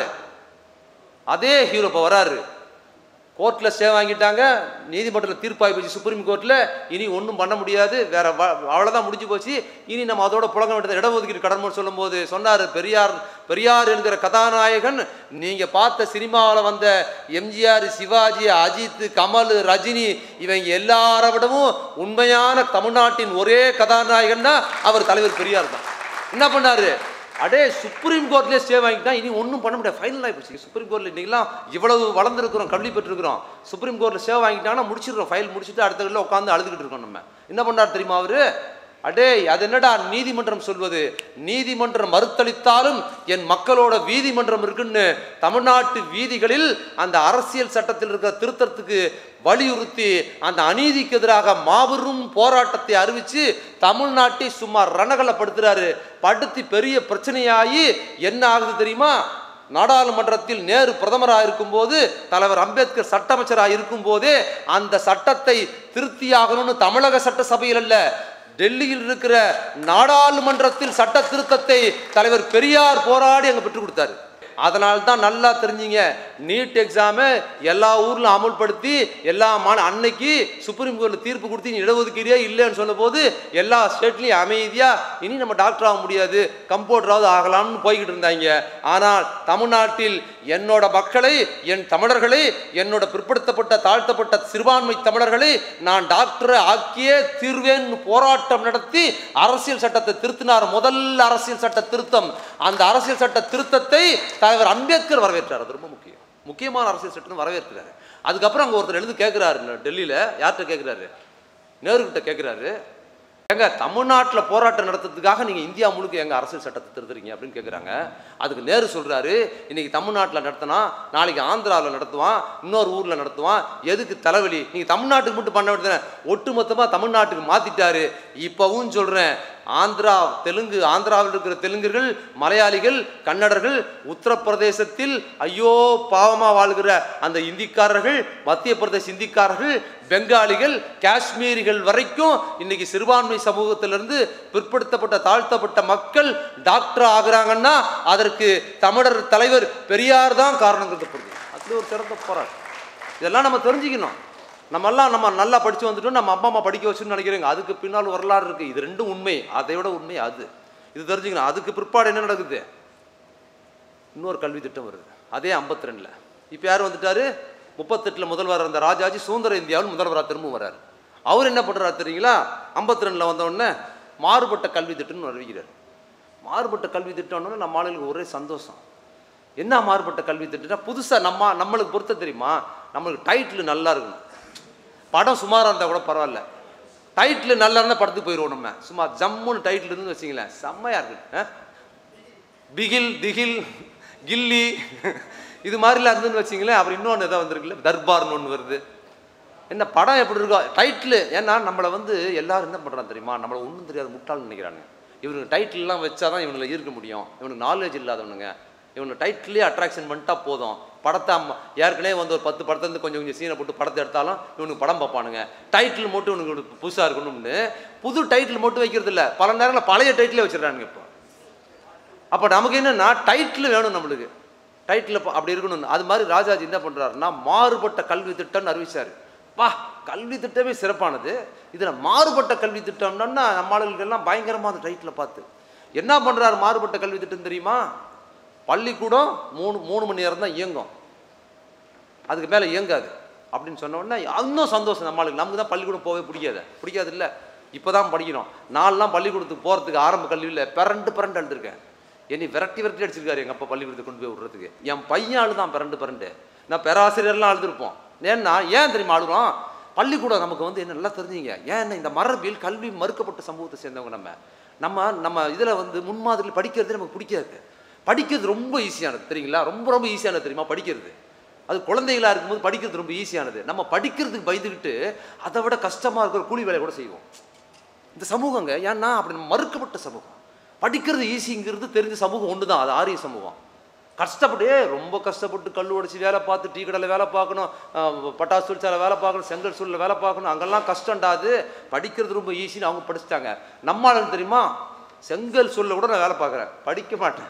அதே ஹீரோ இப்போ வராரு கோர்ட்டில் ஸ்டே வாங்கிட்டாங்க நீதிமன்றத்தில் தீர்ப்பாகி போச்சு சுப்ரீம் கோர்ட்டில் இனி ஒன்றும் பண்ண முடியாது வேற வ- அவ்வளவுதான் முடிஞ்சு போச்சு இனி நம்ம அதோட புழங்க வேண்டியது இடஒதுக்கீடு கடமை சொல்லும்போது சொன்னார் பெரியார் பெரியார் என்கிற கதாநாயகன் நீங்கள் பார்த்த சினிமாவில் வந்த எம்ஜிஆர் சிவாஜி அஜித் கமல் ரஜினி இவங்க எல்லாரை விடவும் உண்மையான தமிழ்நாட்டின் ஒரே கதாநாயகன்னா அவர் தலைவர் பெரியார் தான் என்ன பண்ணாரு அடே சுப்ரீம் கோர்ட்லேயே ஸ்டே வாங்கிட்டா இனி ஒன்றும் பண்ண முடியாது ஃபைனல் ஆகி போச்சு சுப்ரீம் கோர்ட்டில் இன்றைக்கெல்லாம் இவ்வளவு வளர்ந்துருக்கிறோம் கல்வி பெற்றிருக்கிறோம் சுப்ரீம் கோர்ட்டில் ஸ்டே வாங்கிட்டாங்கன்னா முடிச்சிடுறோம் ஃபைல் முடிச்சுட்டு அடுத்த கல்ல உட்காந்து அழுதுகிட்டு இருக்கோம் நம்ம என்ன பண்ணார் தெரியுமா அவரு அடே அது என்னடா நீதிமன்றம் சொல்வது நீதிமன்றம் மறுத்தளித்தாலும் என் மக்களோட வீதிமன்றம் இருக்குன்னு தமிழ்நாட்டு வீதிகளில் அந்த அரசியல் சட்டத்தில் இருக்கிற திருத்தத்துக்கு வலியுறுத்தி அந்த அநீதிக்கு எதிராக மாபெரும் போராட்டத்தை அறிவிச்சு தமிழ்நாட்டை சுமார் ரணகலப்படுத்துறாரு படுத்தி பெரிய பிரச்சனையாகி என்ன ஆகுது தெரியுமா நாடாளுமன்றத்தில் நேரு பிரதமராக இருக்கும்போது தலைவர் அம்பேத்கர் சட்டமைச்சராக இருக்கும்போதே அந்த சட்டத்தை திருத்தியாகணும்னு தமிழக சட்டசபையில் அல்ல டெல்லியில் இருக்கிற நாடாளுமன்றத்தில் சட்ட திருத்தத்தை தலைவர் பெரியார் போராடி அங்கே பெற்றுக் கொடுத்தாரு அதனால தான் நல்லா தெரிஞ்சுங்க நீட் எக்ஸாமை எல்லா ஊர்ல அமுல்படுத்தி எல்லா மாநில அன்னைக்கு சுப்ரீம் கோர்ட்டில் தீர்ப்பு கொடுத்து நீ இடஒதுக்கீடே இல்லைன்னு சொன்னபோது எல்லா ஸ்டேட்லையும் அமைதியா இனி நம்ம டாக்டர் ஆக முடியாது கம்பவுண்டராவது ஆகலாம்னு போய்கிட்டு இருந்தாங்க ஆனால் தமிழ்நாட்டில் என்னோட மக்களை என் தமிழர்களை என்னோட பிற்படுத்தப்பட்ட தாழ்த்தப்பட்ட சிறுபான்மை தமிழர்களை நான் டாக்டரை ஆக்கியே தீர்வேன்னு போராட்டம் நடத்தி அரசியல் சட்டத்தை திருத்தினார் முதல் அரசியல் சட்ட திருத்தம் அந்த அரசியல் சட்ட திருத்தத்தை தலைவர் அம்பேத்கர் வரவேற்றார் அது ரொம்ப முக்கியம் முக்கியமான அரசியல் சட்டம் வரவேற்கிறாரு அதுக்கப்புறம் அங்கே ஒருத்தர் எழுந்து கேட்குறாரு டெல்லியில் யார்கிட்ட கேட்குறாரு நேருகிட்ட கேட்குறாரு ஏங்க தமிழ்நாட்டில் போராட்டம் நடத்துறதுக்காக நீங்கள் இந்தியா முழுக்க எங்க அரசியல் சட்டத்தை திருத்துறீங்க அப்படின்னு கேட்குறாங்க அதுக்கு நேரு சொல்கிறாரு இன்னைக்கு தமிழ்நாட்டில் நடத்தினா நாளைக்கு ஆந்திராவில் நடத்துவான் இன்னொரு ஊரில் நடத்துவான் எதுக்கு தலைவலி நீங்கள் தமிழ்நாட்டுக்கு மட்டும் பண்ண வேண்டியது ஒட்டுமொத்தமாக தமிழ்நாட்டுக்கு மாற்றிட்டாரு இப்போவும் சொல்கிறேன் ஆந்திரா தெலுங்கு ஆந்திராவில் இருக்கிற தெலுங்கர்கள் மலையாளிகள் கன்னடர்கள் உத்தரப்பிரதேசத்தில் ஐயோ பாவமாக வாழ்கிற அந்த இந்திக்காரர்கள் மத்திய பிரதேச இந்திக்காரர்கள் பெங்காலிகள் காஷ்மீரிகள் வரைக்கும் இன்னைக்கு சிறுபான்மை சமூகத்திலிருந்து பிற்படுத்தப்பட்ட தாழ்த்தப்பட்ட மக்கள் டாக்டர் ஆகுறாங்கன்னா அதற்கு தமிழர் தலைவர் பெரியார் தான் காரணம் கருதப்படுது அதுல ஒரு சிறந்த போராட்டம் இதெல்லாம் நம்ம தெரிஞ்சுக்கணும் நம்ம எல்லாம் நம்ம நல்லா படிச்சு வந்துட்டோம் நம்ம அப்பா அம்மா படிக்க வச்சுன்னு நினைக்கிறீங்க அதுக்கு பின்னால் வரலாறு இருக்கு இது ரெண்டும் உண்மை அதை விட உண்மை அது இது தெரிஞ்சுக்கணும் அதுக்கு பிற்பாடு என்ன நடக்குது இன்னொரு கல்வி திட்டம் வருது அதே 52 ரெண்டில் இப்போ யார் வந்துட்டாரு முப்பத்தெட்டில் முதல்வர் இருந்த ராஜாஜி சுதந்திர இந்தியாவில் முதல்வராக திரும்ப வர்றாரு அவர் என்ன பண்ணுறாரு தெரியுங்களா 52 ரெண்டில் வந்த உடனே மாறுபட்ட கல்வி திட்டம்னு அறிவிக்கிறார் மாறுபட்ட கல்வி திட்டம்னு நம்ம ஆளுங்களுக்கு ஒரே சந்தோஷம் என்ன மாறுபட்ட கல்வி திட்டம்னா புதுசாக நம்ம நம்மளுக்கு பொறுத்த தெரியுமா நம்மளுக்கு டைட்டில் நல்லா இருக்கணும் படம் சுமாராக இருந்தால் கூட பரவாயில்ல டைட்டில் நல்லா இருந்தால் படத்துக்கு போயிடுவோம் நம்ம சும்மா ஜம்முன்னு டைட்டில் இருந்து வச்சிங்களேன் செம்மையாக இருக்கு ஆ? பிகில் திகில் கில்லி இது மாதிரிலாம் இருந்துன்னு வச்சிங்களேன் அப்புறம் இன்னொன்று எதாவது வந்திருக்குல்ல தர்பார்னு ஒன்று வருது என்ன படம் எப்படி இருக்கோ டைட்டில் ஏன்னா நம்மளை வந்து எல்லாரும் என்ன பண்ணுறாங்க தெரியுமா நம்மளை ஒன்றும் தெரியாத முட்டாள்னு நினைக்கிறாங்க இவனுக்கு டைட்டில்லாம் வச்சா தான் இவங்களை ஈர்க்க முடியும் இவனுக்கு நாலேஜ் இல்லாதவனுங்க இவனுக்கு டைட்டிலே அட்ராக்ஷன் பண்ணிட்டா போதும் படத்தை அம்ம- ஏற்கனவே வந்து ஒரு பத்து படத்தை இருந்து கொஞ்சம் கொஞ்சம் சீனை போட்டு படத்தை எடுத்தாலும் இவனுக்கு படம் பார்ப்பானுங்க டைட்டில் மட்டும் இவனுக்கு புதுசாக இருக்கணும்னு புது டைட்டில் மட்டும் வைக்கிறது இல்ல பல நேரங்களில் பழைய டைட்டிலே வச்சிடறானுங்க இப்போ அப்போ நமக்கு என்னன்னா டைட்டில் வேணும் நம்மளுக்கு டைட்டில் அப்படி இருக்கணும் அது மாதிரி ராஜாஜி என்ன பண்றாருன்னா மாறுபட்ட கல்வி திட்டம்னு அறிவிச்சாரு வா கல்வி திட்டமே சிறப்பானது இதில் மாறுபட்ட கல்வி திட்டம்னா நம்ம ஆளுகளுக்கெல்லாம் பயங்கரமாக அந்த டைட்டில் பார்த்து என்ன பண்றாரு மாறுபட்ட கல்வி திட்டம் தெரியுமா பள்ளிக்கூடம் மூணு மூணு மணி நேரம் தான் இயங்கும் அதுக்கு மேலே இயங்காது அப்படின்னு சொன்ன உடனே இன்னும் சந்தோஷம் நம்மளுக்கு நமக்கு தான் பள்ளிக்கூடம் போகவே பிடிக்காது பிடிக்காது இல்லை இப்போ தான் படிக்கணும் நாலுலாம் பள்ளிக்கூடத்துக்கு போகிறதுக்கு ஆரம்ப கல்வியில் பிறண்டு பிறண்டு அழுதுருக்கேன் என்னை விரட்டி விரட்டி அடிச்சிருக்காரு எங்கள் அப்பா பள்ளிக்கூடத்துக்கு கொண்டு போய் விடுறதுக்கு என் பையன் அழுதான் பிறண்டு பிறண்டு நான் பேராசிரியர்லாம் அழுதுருப்போம் ஏன்னா ஏன் தெரியுமா அழுகிறோம் பள்ளிக்கூடம் நமக்கு வந்து என்ன நல்லா தெரிஞ்சுங்க ஏன் இந்த மரபில் கல்வி மறுக்கப்பட்ட சமூகத்தை சேர்ந்தவங்க நம்ம நம்ம நம்ம இதில் வந்து முன்மாதிரியில் படிக்கிறது நமக்கு பிடிக்காது படிக்கிறது ரொம்ப ஈஸியானது தெரியுங்களா ரொம்ப ரொம்ப ஈஸியானது தெரியுமா படிக்கிறது அது குழந்தைகளா இருக்கும்போது படிக்கிறது ரொம்ப ஈஸியானது நம்ம படிக்கிறதுக்கு பயந்துக்கிட்டு அதை விட கஷ்டமாக இருக்கிற கூலி வேலை கூட செய்வோம் இந்த சமூகங்க ஏன்னா அப்படி மறுக்கப்பட்ட சமூகம் படிக்கிறது ஈஸிங்கிறது தெரிஞ்ச சமூகம் ஒன்று தான் அது ஆரிய சமூகம் கஷ்டப்பட்டு ஏய், ரொம்ப கஷ்டப்பட்டு கல் உடைச்சி வேலை பார்த்து டீ கடையில் வேலை பார்க்கணும் அஹ், பட்டாசு தொழிற்சாலை வேலை பார்க்கணும் செங்கல் சூழலில் வேலை பார்க்கணும் அங்கெல்லாம் கஷ்டம்டா அது படிக்கிறது ரொம்ப ஈஸின்னு அவங்க படிச்சிட்டாங்க நம்மளால தெரியுமா செங்கல் சூழலில் கூட நான் வேலை பார்க்குறேன் படிக்க மாட்டேன்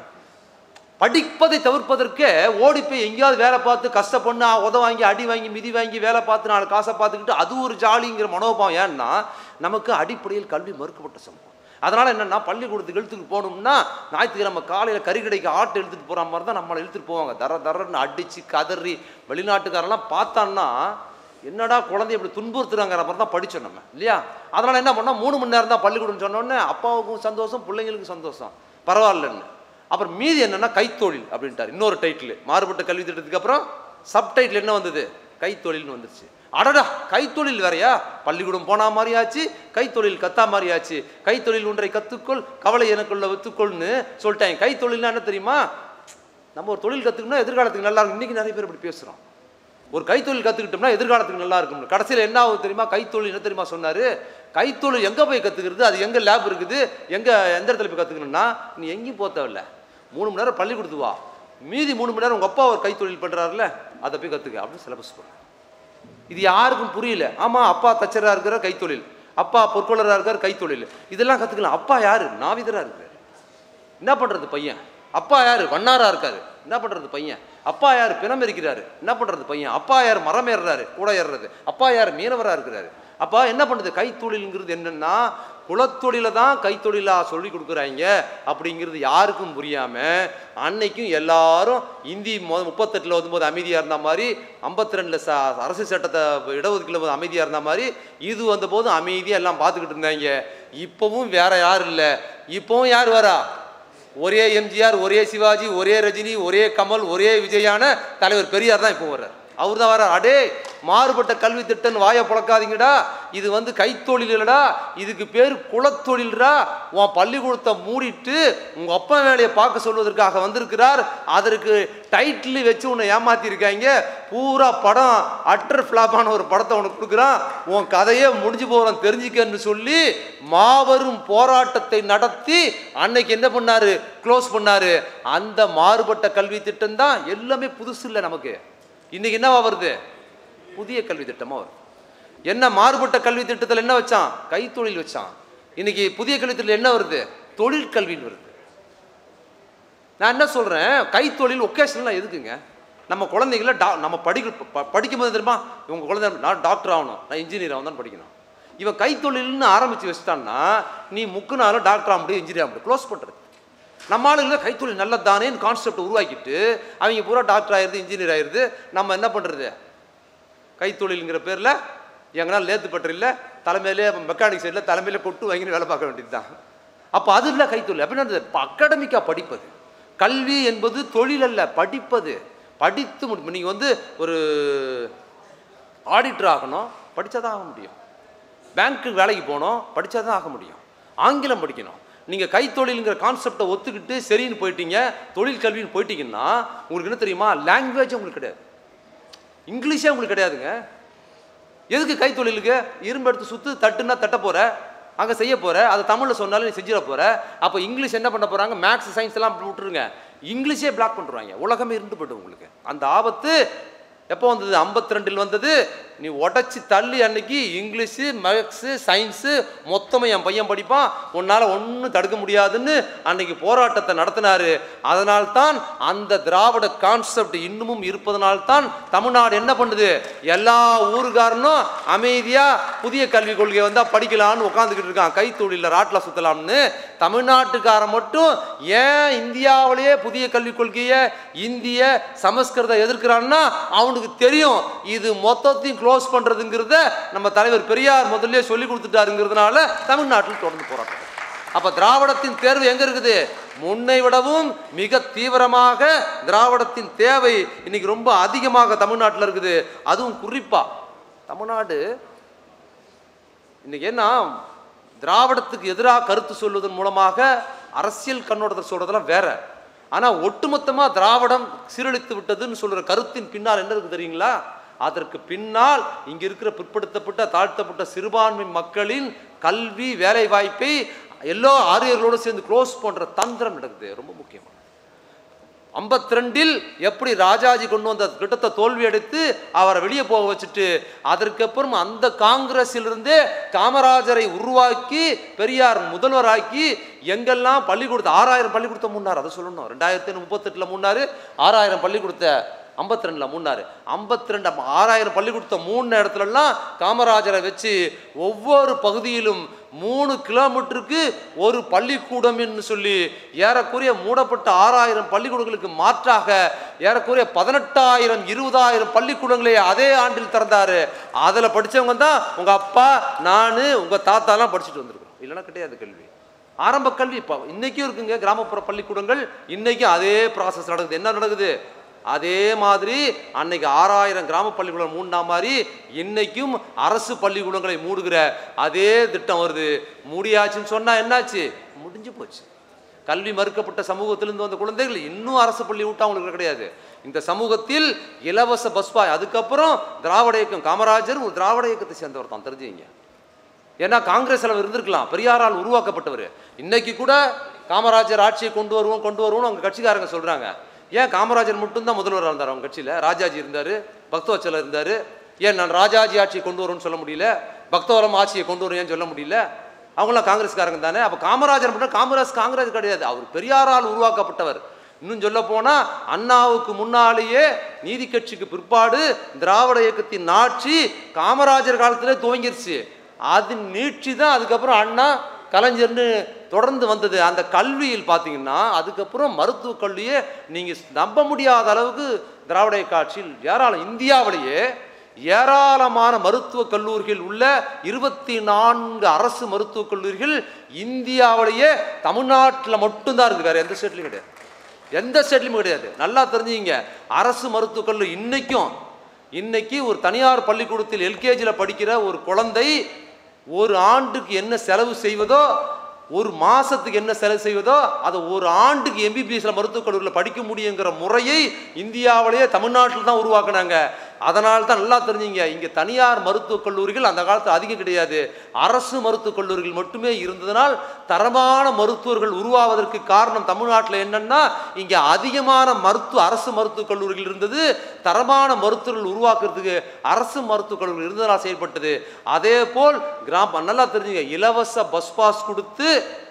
படிப்பதை தவிர்ப்பதற்கே ஓடி போய் எங்கேயாவது வேலை பார்த்து கஷ்டப்பண்ணு உத வாங்கி அடி வாங்கி மிதி வாங்கி வேலை பார்த்து நாலு காசை பார்த்துக்கிட்டு அது ஒரு ஜாலிங்கிற மனோபாவம் ஏன்னா நமக்கு அடிப்படையில் கல்வி மறுக்கப்பட்ட சமூகம் அதனால என்னன்னா பள்ளிக்கூடத்துக்கு இழுத்துட்டு போகணும்னா ஞாயிற்றுக்கிழமை காலையில் கறிக்கடைக்கு ஆட்டு இழுத்துட்டு போகிற மாதிரி தான் நம்மளை இழுத்துட்டு போவாங்க தர தரன்னு அடிச்சு கதறி வெளிநாட்டுக்காரெல்லாம் பார்த்தான்னா என்னடா குழந்தை இப்படி துன்புறுத்துறாங்கிற மாதிரி தான் படித்தோம் நம்ம இல்லையா அதனால என்ன பண்ணோம் மூணு மணி நேரம் தான் பள்ளிக்கூடம் சொன்னோடனே அப்பாவுக்கும் சந்தோஷம் பிள்ளைங்களுக்கும் சந்தோஷம் பரவாயில்லன்னு அப்புறம் மீதி என்னன்னா கைத்தொழில் அப்படின்ட்டார் இன்னொரு டைட்டில் மாறுபட்ட கல்வி திட்டத்துக்கு அப்புறம் சப்டைட்டில் என்ன வந்தது கைத்தொழில்னு வந்துருச்சு அடடா கைத்தொழில் வேறையா பள்ளிக்கூடம் போனா மாதிரி ஆச்சு கைத்தொழில் கத்தா மாதிரி ஆச்சு கைத்தொழில் ஒன்றை கத்துக்கொள் கவலை எனக்குள்ள வித்துக்கொள்னு சொல்லிட்டாங்க கைத்தொழில்னா என்ன தெரியுமா நம்ம ஒரு தொழில் கற்றுக்கணும்னா எதிர்காலத்துக்கு நல்லா இருக்கும் இன்னைக்கு நிறைய பேர் இப்படி பேசுகிறோம் ஒரு கைத்தொழில் கற்றுக்கிட்டோம்னா எதிர்காலத்துக்கு நல்லா இருக்கும் கடைசியில் என்ன ஆகுது தெரியுமா கைத்தொழில் என்ன தெரியுமா சொன்னார் கைத்தொழில் எங்கே போய் கற்றுக்கிறது அது எங்கே லேப் இருக்குது எங்கே எந்த இடத்துல போய் கற்றுக்கணும்னா நீ எங்கேயும் போக தேவையில்ல மூணு மணி நேரம் பள்ளி கொடுத்து வா மீதி மூணு மணி நேரம் உங்கள் அப்பா ஒரு கைத்தொழில் பண்ணுறாருல அதை போய் கற்றுக்க அப்படின்னு சிலபஸ் போடுறேன் இது யாருக்கும் புரியல ஆமாம் அப்பா தச்சராக இருக்கிற கைத்தொழில் அப்பா பொற்கொள்ளராக இருக்கார் கைத்தொழில் இதெல்லாம் கற்றுக்கலாம் அப்பா யார் நாவிதராக இருக்கிறார் என்ன பண்ணுறது பையன் அப்பா யார் வண்ணாரா இருக்காரு என்ன பண்ணுறது பையன் அப்பா யார் பிணம் இருக்கிறாரு என்ன பண்ணுறது பையன் அப்பா யார் மரம் ஏறுறாரு கூட ஏறுறது அப்பா யார் மீனவராக இருக்கிறாரு அப்பா என்ன பண்ணுறது கைத்தொழிலுங்கிறது என்னன்னா குலத்தொழிலை தான் கைத்தொழிலாக சொல்லி கொடுக்குறாங்க அப்படிங்கிறது யாருக்கும் புரியாமல் அன்னைக்கும் எல்லாரும் இந்தி மொ முப்பத்தெட்டில் வரும்போது அமைதியாக இருந்த மாதிரி ஐம்பத்தி ரெண்டில் ச அரசு சட்டத்தை இடஒதுக்கீட்டில் போது அமைதியாக இருந்த மாதிரி இது வந்தபோது அமைதியாக எல்லாம் பார்த்துக்கிட்டு இருந்தாங்க இப்போவும் வேற யாரும் இல்லை இப்போவும் யார் வரா ஒரே எம்ஜிஆர் ஒரே சிவாஜி ஒரே ரஜினி ஒரே கமல் ஒரே விஜயான தலைவர் பெரியார் தான் இப்போ வர்றார் அவர் தான் வர்றார் அடே மாறுபட்ட கல்வி திட்டம் வாயை புழக்காதீங்கடா இது வந்து கைத்தொழில் இல்லடா இதுக்கு பேர் குலத்தொழில்டா உன் பள்ளிக்கூடத்தை மூடிட்டு உங்க அப்பா வேலையை பார்க்க சொல்வதற்காக வந்திருக்கிறார் அதற்கு டைட்டில் வச்சு உன்னை ஏமாத்திருக்காங்க பூரா படம் அட்டர் ஃப்ளாப்பான ஒரு படத்தை உனக்கு கொடுக்குறான் உன் கதையே முடிஞ்சு போகிறோம் தெரிஞ்சுக்கன்னு சொல்லி மாபெரும் போராட்டத்தை நடத்தி அன்னைக்கு என்ன பண்ணாரு க்ளோஸ் பண்ணாரு அந்த மாறுபட்ட கல்வி திட்டம் தான் எல்லாமே புதுசு இல்லை நமக்கு இன்னைக்கு என்னவா வருது புதிய கல்வி திட்டமா வருது என்ன மாறுபட்ட கல்வி திட்டத்தில் என்ன வச்சான் கைத்தொழில் வச்சான் இன்னைக்கு புதிய கல்வி திட்டத்தில் என்ன வருது தொழிற்கல்வின்னு வருது நான் என்ன சொல்றேன் கைத்தொழில் ஒகேஷனலாக எதுக்குங்க நம்ம குழந்தைங்கள டா நம்ம படிக்க ப- படிக்கும்போது தெரியுமா இவங்க குழந்தை நான் டாக்டர் ஆகணும் நான் இன்ஜினியர் ஆகணும் தான் படிக்கணும் இவன் கைத்தொழில்னு ஆரம்பித்து வச்சிட்டான்னா நீ முக்குனாலும் டாக்டர் ஆக முடியும் இன்ஜினியர் ஆக முடியும் க்ளோஸ் பண்ணுறது நம்ம ஆளுங்க கைத்தொழில் நல்லதானேன்னு கான்செப்ட் உருவாக்கிட்டு அவங்க பூரா டாக்டர் ஆயிருது இன்ஜினியர் ஆயிருது நம்ம என்ன பண்ணுறது கைத்தொழிலுங்கிற பேரில் எங்கன்னா லேத்து பட்டறில்ல தலைமையிலே மெக்கானிக் சைடில் தலைமையில கொட்டு வாங்கின்னு வேலை பார்க்க வேண்டியது தான் அப்போ அது இல்லை கைத்தொழில் அப்படின்னா அகாடமிக்காக படிப்பது கல்வி என்பது தொழில் அல்ல படிப்பது படித்து முடி நீங்கள் வந்து ஒரு ஆடிட்டர் ஆகணும் படித்தா தான் ஆக முடியும் பேங்க்குக்கு வேலைக்கு போகணும் படித்தா தான் ஆக முடியும் ஆங்கிலம் படிக்கணும் நீங்கள் கைத்தொழிலுங்கிற கான்செப்டை ஒத்துக்கிட்டு சரின்னு போயிட்டீங்க தொழில் கல்வின்னு போயிட்டீங்கன்னா உங்களுக்கு என்ன தெரியுமா லாங்குவேஜ் உங்களுக்கு கிடையாது இங்கிலீஷே உங்களுக்கு கிடையாதுங்க எதுக்கு கைத்தொழிலுக்கு இரும்பு எடுத்து சுத்து தட்டுன்னா தட்ட போற அங்கே செய்ய போற அதை தமிழில் சொன்னாலும் நீ செஞ்சிட போற அப்போ இங்கிலீஷ் என்ன பண்ண போறாங்க மேக்ஸ் சயின்ஸ் எல்லாம் அப்படி விட்டுருங்க இங்கிலீஷே பிளாக் பண்ணுறாங்க உலகமே இருந்து போய்டும் உங்களுக்கு அந்த ஆபத்து எப்போ வந்தது 52 ரெண்டில் வந்தது நீ உடச்சி தள்ளி அன்னைக்கு இங்கிலீஷு மேக்ஸு சயின்ஸு மொத்தமாக என் பையன் படிப்பான் உன்னால் ஒன்றும் தடுக்க முடியாதுன்னு அன்னைக்கு போராட்டத்தை நடத்தினாரு அதனால்தான் அந்த திராவிட கான்செப்ட் இன்னமும் இருப்பதனால்தான் தமிழ்நாடு என்ன பண்ணுது எல்லா ஊருக்காரனும் அமைதியாக புதிய கல்விக் கொள்கை வந்தால் படிக்கலான்னு உட்காந்துக்கிட்டு இருக்கான் கைத்தொழிலில் ராட்டில் சுற்றலாம்னு தமிழ்நாட்டுக்காரன் மட்டும் ஏன் இந்தியாவிலேயே புதிய கல்விக் கொள்கையை இந்திய சமஸ்கிருதம் எதிர்க்கிறான்னா அவனுக்கு தெரியும் இது மொத்தத்தையும் க்ளோஸ் பண்ணுறதுங்கிறத நம்ம தலைவர் பெரியார் முதல்ல சொல்லி கொடுத்துட்டாருங்கிறதுனால தமிழ்நாட்டில் தொடர்ந்து போராட்டம் அப்ப திராவிடத்தின் தேர்வு எங்க இருக்குது முன்னை விடவும் மிக தீவிரமாக திராவிடத்தின் தேவை இன்னைக்கு ரொம்ப அதிகமாக தமிழ்நாட்டில் இருக்குது அதுவும் குறிப்பா தமிழ்நாடு இன்னைக்கு என்ன திராவிடத்துக்கு எதிராக கருத்து சொல்வதன் மூலமாக அரசியல் கண்ணோட்டத்தை சொல்றதெல்லாம் வேற ஆனா ஒட்டுமொத்தமா திராவிடம் சீரழித்து விட்டதுன்னு சொல்ற கருத்தின் பின்னால் என்ன இருக்கு தெரியுங்களா அதற்கு பின்னால் இங்க இருக்கிற பிற்படுத்தப்பட்ட தாழ்த்தப்பட்ட சிறுபான்மை மக்களின் கல்வி வேலை வாய்ப்பை எல்லோ ஆரியர்களோடு சேர்ந்து க்ளோஸ் பண்ற தந்திரம் நடக்குது ரொம்ப முக்கியமான ஐம்பத்தி ரெண்டில் எப்படி ராஜாஜி கொண்டு வந்த திட்டத்தை தோல்வி அடைத்து அவரை வெளியே போக வச்சுட்டு அதற்கப்புறம் அந்த காங்கிரஸிலிருந்தே காமராஜரை உருவாக்கி பெரியார் முதல்வராக்கி எங்கெல்லாம் பள்ளிக்கூடத்தை ஆறாயிரம் பள்ளிக்கூடத்தை முன்னார் அதை சொல்லணும் ரெண்டாயிரத்தி முப்பத்தெட்டில் முன்னாரு ஆறாயிரம் பள்ளிக்கூடத்தை ஐம்பத்தி ரெண்டில் மூணாறு ஐம்பத்தி ரெண்டு ஆறாயிரம் பள்ளிக்கூடத்தை மூணு இடத்துலலாம் காமராஜரை வச்சு ஒவ்வொரு பகுதியிலும் மூணு கிலோமீட்டருக்கு ஒரு பள்ளிக்கூடம் என்று சொல்லி ஏறக்குறைய மூடப்பட்ட ஆறாயிரம் பள்ளிக்கூடங்களுக்கு மாற்றாக ஏறக்குறைய பதினெட்டாயிரம் இருபதாயிரம் பள்ளிக்கூடங்களை அதே ஆண்டில் திறந்தாரு அதில் படித்தவங்க தான் உங்கள் அப்பா நான் உங்கள் தாத்தாலாம் படிச்சுட்டு வந்திருக்கோம் இல்லைன்னா கிடையாது கல்வி ஆரம்ப கல்வி இப்போ இன்னைக்கும் இருக்குங்க கிராமப்புற பள்ளிக்கூடங்கள் இன்னைக்கும் அதே ப்ராசஸ் நடக்குது என்ன நடக்குது அதே மாதிரி அன்னைக்கு ஆறாயிரம் கிராம பள்ளிக்கூடம் மூடினா மாதிரி இன்னைக்கும் அரசு பள்ளிக்கூடங்களை மூடுகிற அதே திட்டம் வருது மூடியாச்சுன்னு சொன்னா என்னாச்சு முடிஞ்சு போச்சு கல்வி மறுக்கப்பட்ட சமூகத்திலிருந்து வந்த குழந்தைகள் இன்னும் அரசு பள்ளி விட்டா அவங்களுக்கு கிடையாது இந்த சமூகத்தில் இலவச பஸ் பாய் அதுக்கப்புறம் திராவிட இயக்கம் காமராஜர் ஒரு திராவிட இயக்கத்தை சேர்ந்தவர் தான் தெரிஞ்சுங்க ஏன்னா காங்கிரஸ் அவர் இருந்திருக்கலாம் பெரியாரால் உருவாக்கப்பட்டவர் இன்னைக்கு கூட காமராஜர் ஆட்சியை கொண்டு வருவோம் கொண்டு வருவோம்னு அவங்க கட்சிக்காரங்க சொல்றாங்க ஏன் காமராஜர் மட்டும்தான் முதல்வராக இருந்தார் அவங்க கட்சியில் ராஜாஜி இருந்தார் பக்தவச்சலம் இருந்தார் ஏன் நான் ராஜாஜி ஆட்சியை கொண்டு வருவேன்னு சொல்ல முடியல பக்தவரம் ஆட்சியை கொண்டு வருவேன்னு சொல்ல முடியல அவங்களாம் காங்கிரஸ்காரங்க தானே அப்போ காமராஜர் மட்டும் காங்கிரஸ் காங்கிரஸ் கிடையாது அவர் பெரியாரால் உருவாக்கப்பட்டவர் இன்னும் சொல்ல போனா அண்ணாவுக்கு முன்னாலேயே நீதி கட்சிக்கு பிற்பாடு திராவிட இயக்கத்தின் ஆட்சி காமராஜர் காலத்திலே துவங்கிருச்சு அது நீட்சி தான் அதுக்கப்புறம் அண்ணா கலைஞர்னு தொடர்ந்து வந்தது அந்த கல்வியில் பார்த்தீங்கன்னா அதுக்கப்புறம் மருத்துவக் கல்வியே நீங்கள் நம்ப முடியாத அளவுக்கு திராவிட இயக்க ஆட்சியில் ஏராளம் இந்தியாவிலேயே ஏராளமான மருத்துவக் கல்லூரிகள் உள்ள இருபத்தி நான்கு அரசு மருத்துவக் கல்லூரிகள் இந்தியாவிலேயே தமிழ்நாட்டில் மட்டும்தான் இருக்குது வேற எந்த ஸ்டேட்லையும் கிடையாது எந்த ஸ்டேட்லையும் கிடையாது நல்லா தெரிஞ்சுங்க அரசு மருத்துவக் கல்லூரி இன்னைக்கும் இன்னைக்கு ஒரு தனியார் பள்ளிக்கூடத்தில் எல்கேஜியில் படிக்கிற ஒரு குழந்தை ஒரு ஆண்டுக்கு என்ன செலவு செய்வதோ ஒரு மாசத்துக்கு என்ன செலவு செய்வதோ அதை ஒரு ஆண்டுக்கு எம்பிபிஎஸ்ல மருத்துவக் கல்லூரியில் படிக்க முடியுங்கிற முறையை இந்தியாவிலேயே தமிழ்நாட்டில் தான் உருவாக்குனாங்க அதனால தான் நல்லா தெரிஞ்சுங்க இங்கே தனியார் மருத்துவக் கல்லூரிகள் அந்த காலத்தில் அதிகம் கிடையாது அரசு மருத்துவக் கல்லூரிகள் மட்டுமே இருந்ததனால் தரமான மருத்துவர்கள் உருவாவதற்கு காரணம் தமிழ்நாட்டில் என்னன்னா இங்கே அதிகமான மருத்துவ அரசு மருத்துவக் கல்லூரிகள் இருந்தது தரமான மருத்துவர்கள் உருவாக்குறதுக்கு அரசு மருத்துவக் கல்லூரிகள் இருந்ததனால் செயல்பட்டது அதே போல் கிராம நல்லா தெரிஞ்சுங்க இலவச பஸ் பாஸ் கொடுத்து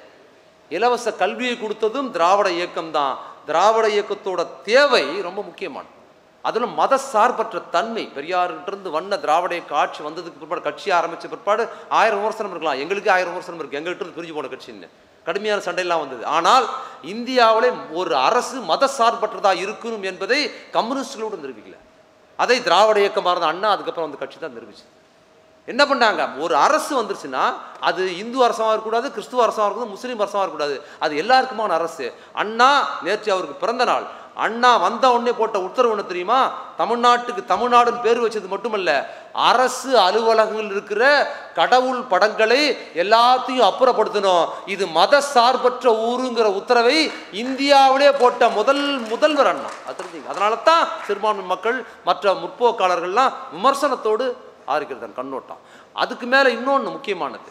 இலவச கல்வியை கொடுத்ததும் திராவிட இயக்கம் தான் திராவிட இயக்கத்தோட தேவை ரொம்ப முக்கியமானது அதிலும் மத சார்பற்ற தன்மை பெரியார்கிட்ட வண்ண திராவிட இயக்க ஆட்சி வந்ததுக்கு பிற்பாடு கட்சி ஆரம்பிச்ச பிற்பாடு ஆயிரம் விமர்சனம் இருக்கலாம் எங்களுக்கு ஆயிரம் விமர்சனம் இருக்கு எங்கள்கிட்ட இருந்து பிரிஞ்சு போன கட்சின்னு கடுமையான சண்டையெல்லாம் வந்தது ஆனால் இந்தியாவிலே ஒரு அரசு மத சார்பற்றதா இருக்கணும் என்பதை கம்யூனிஸ்டுகளோடு நிரூபிக்கல அதை திராவிட இயக்கமாக இருந்த அண்ணா அதுக்கப்புறம் அந்த கட்சி தான் நிரூபிச்சு என்ன பண்ணாங்க ஒரு அரசு வந்துருச்சுன்னா அது இந்து அரசாக இருக்கக்கூடாது கிறிஸ்துவ அரசாக இருக்கக்கூடாது முஸ்லீம் அரசாக இருக்கக்கூடாது அது எல்லாருக்குமான அரசு அண்ணா நேற்று அவருக்கு பிறந்த நாள் அண்ணா வந்த உடனே போட்ட உத்தரவு என்ன தெரியுமா தமிழ்நாட்டுக்கு தமிழ்நாடுன்னு பேர் வச்சது மட்டுமல்ல அரசு அலுவலகங்கள் இருக்கிற கடவுள் படங்களை எல்லாத்தையும் அப்புறப்படுத்தணும் இது மத சார்பற்ற ஊருங்கிற உத்தரவை இந்தியாவிலே போட்ட முதல் முதல்வர் அண்ணா அது தெரிஞ்சுங்க அதனால தான் சிறுபான்மை மக்கள் மற்ற முற்போக்காளர்கள்லாம் விமர்சனத்தோடு ஆரிக்கிறது கண்ணோட்டம் அதுக்கு மேலே இன்னொன்று முக்கியமானது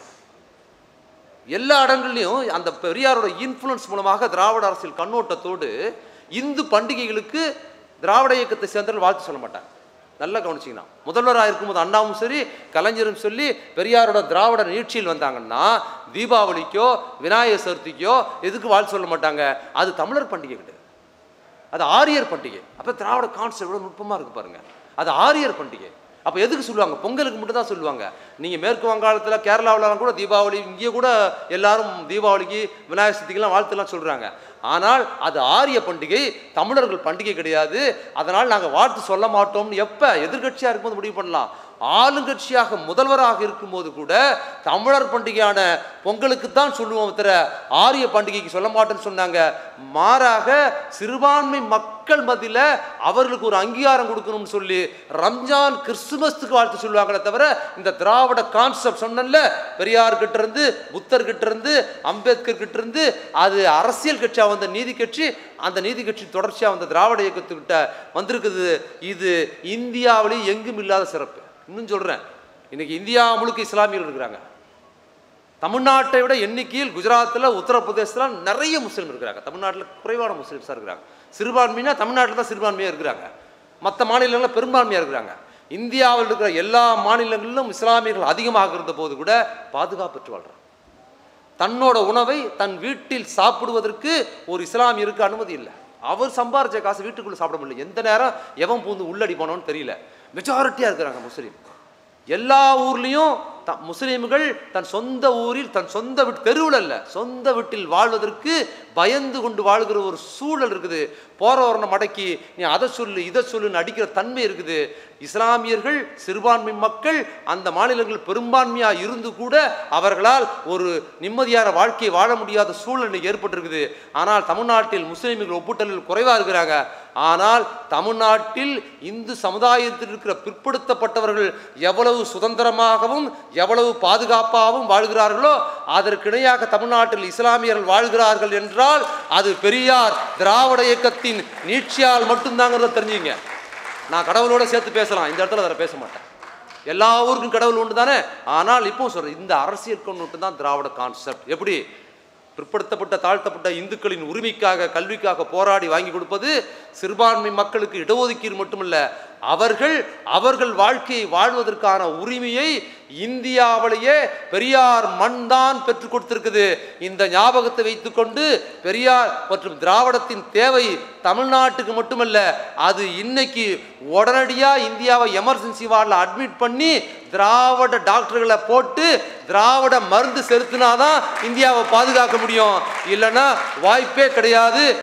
எல்லா இடங்கள்லையும் அந்த பெரியாரோட இன்ஃப்ளூயன்ஸ் மூலமாக திராவிட அரசியல் கண்ணோட்டத்தோடு இந்து பண்டிகைகளுக்கு திராவிட இயக்கத்தை சேர்ந்தவர்கள் வாழ்த்து சொல்ல மாட்டாங்க நல்லா கவனிச்சிங்கன்னா முதல்வராக இருக்கும்போது அண்ணாவும் சரி கலைஞரும் சொல்லி பெரியாரோட திராவிட நீட்சியில் வந்தாங்கன்னா தீபாவளிக்கோ விநாயகர் சதுர்த்திக்கோ எதுக்கு வாழ்த்து சொல்ல மாட்டாங்க அது தமிழர் பண்டிகை கிடையாது அது ஆரியர் பண்டிகை அப்போ திராவிட கான்செப்ட் எவ்வளோ நுட்பமாக இருக்கு பாருங்க அது ஆரியர் பண்டிகை அப்போ எதுக்கு சொல்லுவாங்க பொங்கலுக்கு மட்டும் தான் சொல்லுவாங்க நீங்கள் மேற்கு வங்காளத்தில் கேரளாவிலலாம் கூட தீபாவளி இங்கே கூட எல்லாரும் தீபாவளிக்கு விநாயகர் சதுர்த்திக்கெல்லாம் வாழ்த்துலாம் சொல்கிறாங்க ஆனால் அது ஆரிய பண்டிகை தமிழர்கள் பண்டிகை கிடையாது அதனால் நாங்கள் வாழ்த்து சொல்ல மாட்டோம்னு எப்போ எதிர்கட்சியாக இருக்கும்போது முடிவு பண்ணலாம் ஆளுங்கட்சியாக முதல்வராக இருக்கும்போது கூட தமிழர் பண்டிகையான பொங்கலுக்கு தான் சொல்லுவோம் தவிர ஆரிய பண்டிகைக்கு சொல்ல மாட்டேன்னு சொன்னாங்க மாறாக சிறுபான்மை மக்கள் மத்தியில் அவர்களுக்கு ஒரு அங்கீகாரம் கொடுக்கணும்னு சொல்லி ரம்ஜான் கிறிஸ்துமஸ்துக்கு வாழ்த்து சொல்லுவாங்களே தவிர இந்த திராவிட கான்செப்ட் சொன்னேன்ல பெரியார் கிட்ட இருந்து புத்தர் கிட்ட இருந்து அம்பேத்கர் கிட்ட இருந்து அது அரசியல் கட்சியாக வந்த நீதி கட்சி அந்த நீதி கட்சி தொடர்ச்சியாக வந்த திராவிட இயக்கத்துக்கிட்ட வந்திருக்குது இது இந்தியாவிலேயே எங்கும் இல்லாத சிறப்பு இன்னும் சொல்கிறேன் இன்னைக்கு இந்தியா முழுக்க இஸ்லாமியர்கள் இருக்கிறாங்க தமிழ்நாட்டை விட எண்ணிக்கையில் குஜராத்தில் உத்தரப்பிரதேசத்தில் நிறைய முஸ்லீம் இருக்கிறாங்க தமிழ்நாட்டில் குறைவான முஸ்லீம்ஸாக இருக்கிறாங்க சிறுபான்மைனா தமிழ்நாட்டில் தான் சிறுபான்மையாக இருக்கிறாங்க மற்ற மாநிலங்களில் பெரும்பான்மையாக இருக்கிறாங்க இந்தியாவில் இருக்கிற எல்லா மாநிலங்களிலும் இஸ்லாமியர்கள் அதிகமாக இருந்த போது கூட பாதுகாப்பற்று வாழ்றாங்க தன்னோட உணவை தன் வீட்டில் சாப்பிடுவதற்கு ஒரு இஸ்லாமியருக்கு அனுமதி இல்லை அவர் சம்பாரிச்ச காசு வீட்டுக்குள்ள சாப்பிட முடியல எந்த நேரம் எவன் பூந்து உள்ளடி போனோன்னு தெரியல மெஜாரிட்டியாக இருக்கிறாங்க முஸ்லீம் எல்லா ஊர்லேயும் த முஸ்லீம்கள் தன் சொந்த ஊரில் தன் சொந்த வீட்டு தெருவில் அல்ல சொந்த வீட்டில் வாழ்வதற்கு பயந்து கொண்டு வாழ்கிற ஒரு சூழல் இருக்குது போறவரனை மடக்கி நீ அதை சொல்லு இதை சொல்லுன்னு அடிக்கிற தன்மை இருக்குது இஸ்லாமியர்கள் சிறுபான்மை மக்கள் அந்த மாநிலங்கள் பெரும்பான்மையாக இருந்து கூட அவர்களால் ஒரு நிம்மதியான வாழ்க்கையை வாழ முடியாத சூழ்நிலை ஏற்பட்டிருக்குது ஆனால் தமிழ்நாட்டில் முஸ்லீம்கள் ஒப்புட்டலில் குறைவாக இருக்கிறாங்க ஆனால் தமிழ்நாட்டில் இந்து சமுதாயத்தில் இருக்கிற பிற்படுத்தப்பட்டவர்கள் எவ்வளவு சுதந்திரமாகவும் எவ்வளவு பாதுகாப்பாகவும் வாழ்கிறார்களோ அதற்கு இணையாக தமிழ்நாட்டில் இஸ்லாமியர்கள் வாழ்கிறார்கள் என்றால் அது பெரியார் திராவிட இயக்கத்தின் நீட்சியால் மட்டும்தாங்கிறத தெரிஞ்சுங்க நான் கடவுளோட சேர்த்து பேசலாம் இந்த இடத்துல அதை பேச மாட்டேன் எல்லா ஊருக்கும் கடவுள் உண்டு தானே ஆனால் இப்போ சொல்றேன் இந்த அரசியல் கொண்டு தான் திராவிட கான்செப்ட் எப்படி பிற்படுத்தப்பட்ட தாழ்த்தப்பட்ட இந்துக்களின் உரிமைக்காக கல்விக்காக போராடி வாங்கி கொடுப்பது சிறுபான்மை மக்களுக்கு இடஒதுக்கீடு மட்டுமல்ல அவர்கள் அவர்கள் வாழ்க்கையை வாழ்வதற்கான உரிமையை இந்தியாவிலேயே பெரியார் மண் தான் பெற்றுக் கொடுத்திருக்குது இந்த ஞாபகத்தை வைத்துக்கொண்டு பெரியார் மற்றும் திராவிடத்தின் தேவை தமிழ்நாட்டுக்கு மட்டுமல்ல அது இன்னைக்கு உடனடியாக இந்தியாவை எமர்ஜென்சி வார்டில் அட்மிட் பண்ணி திராவிட டாக்டர்களை போட்டு திராவிட மருந்து செலுத்தினாதான் இந்தியாவை பாதுகாக்க முடியும் இல்லைன்னா வாய்ப்பே கிடையாது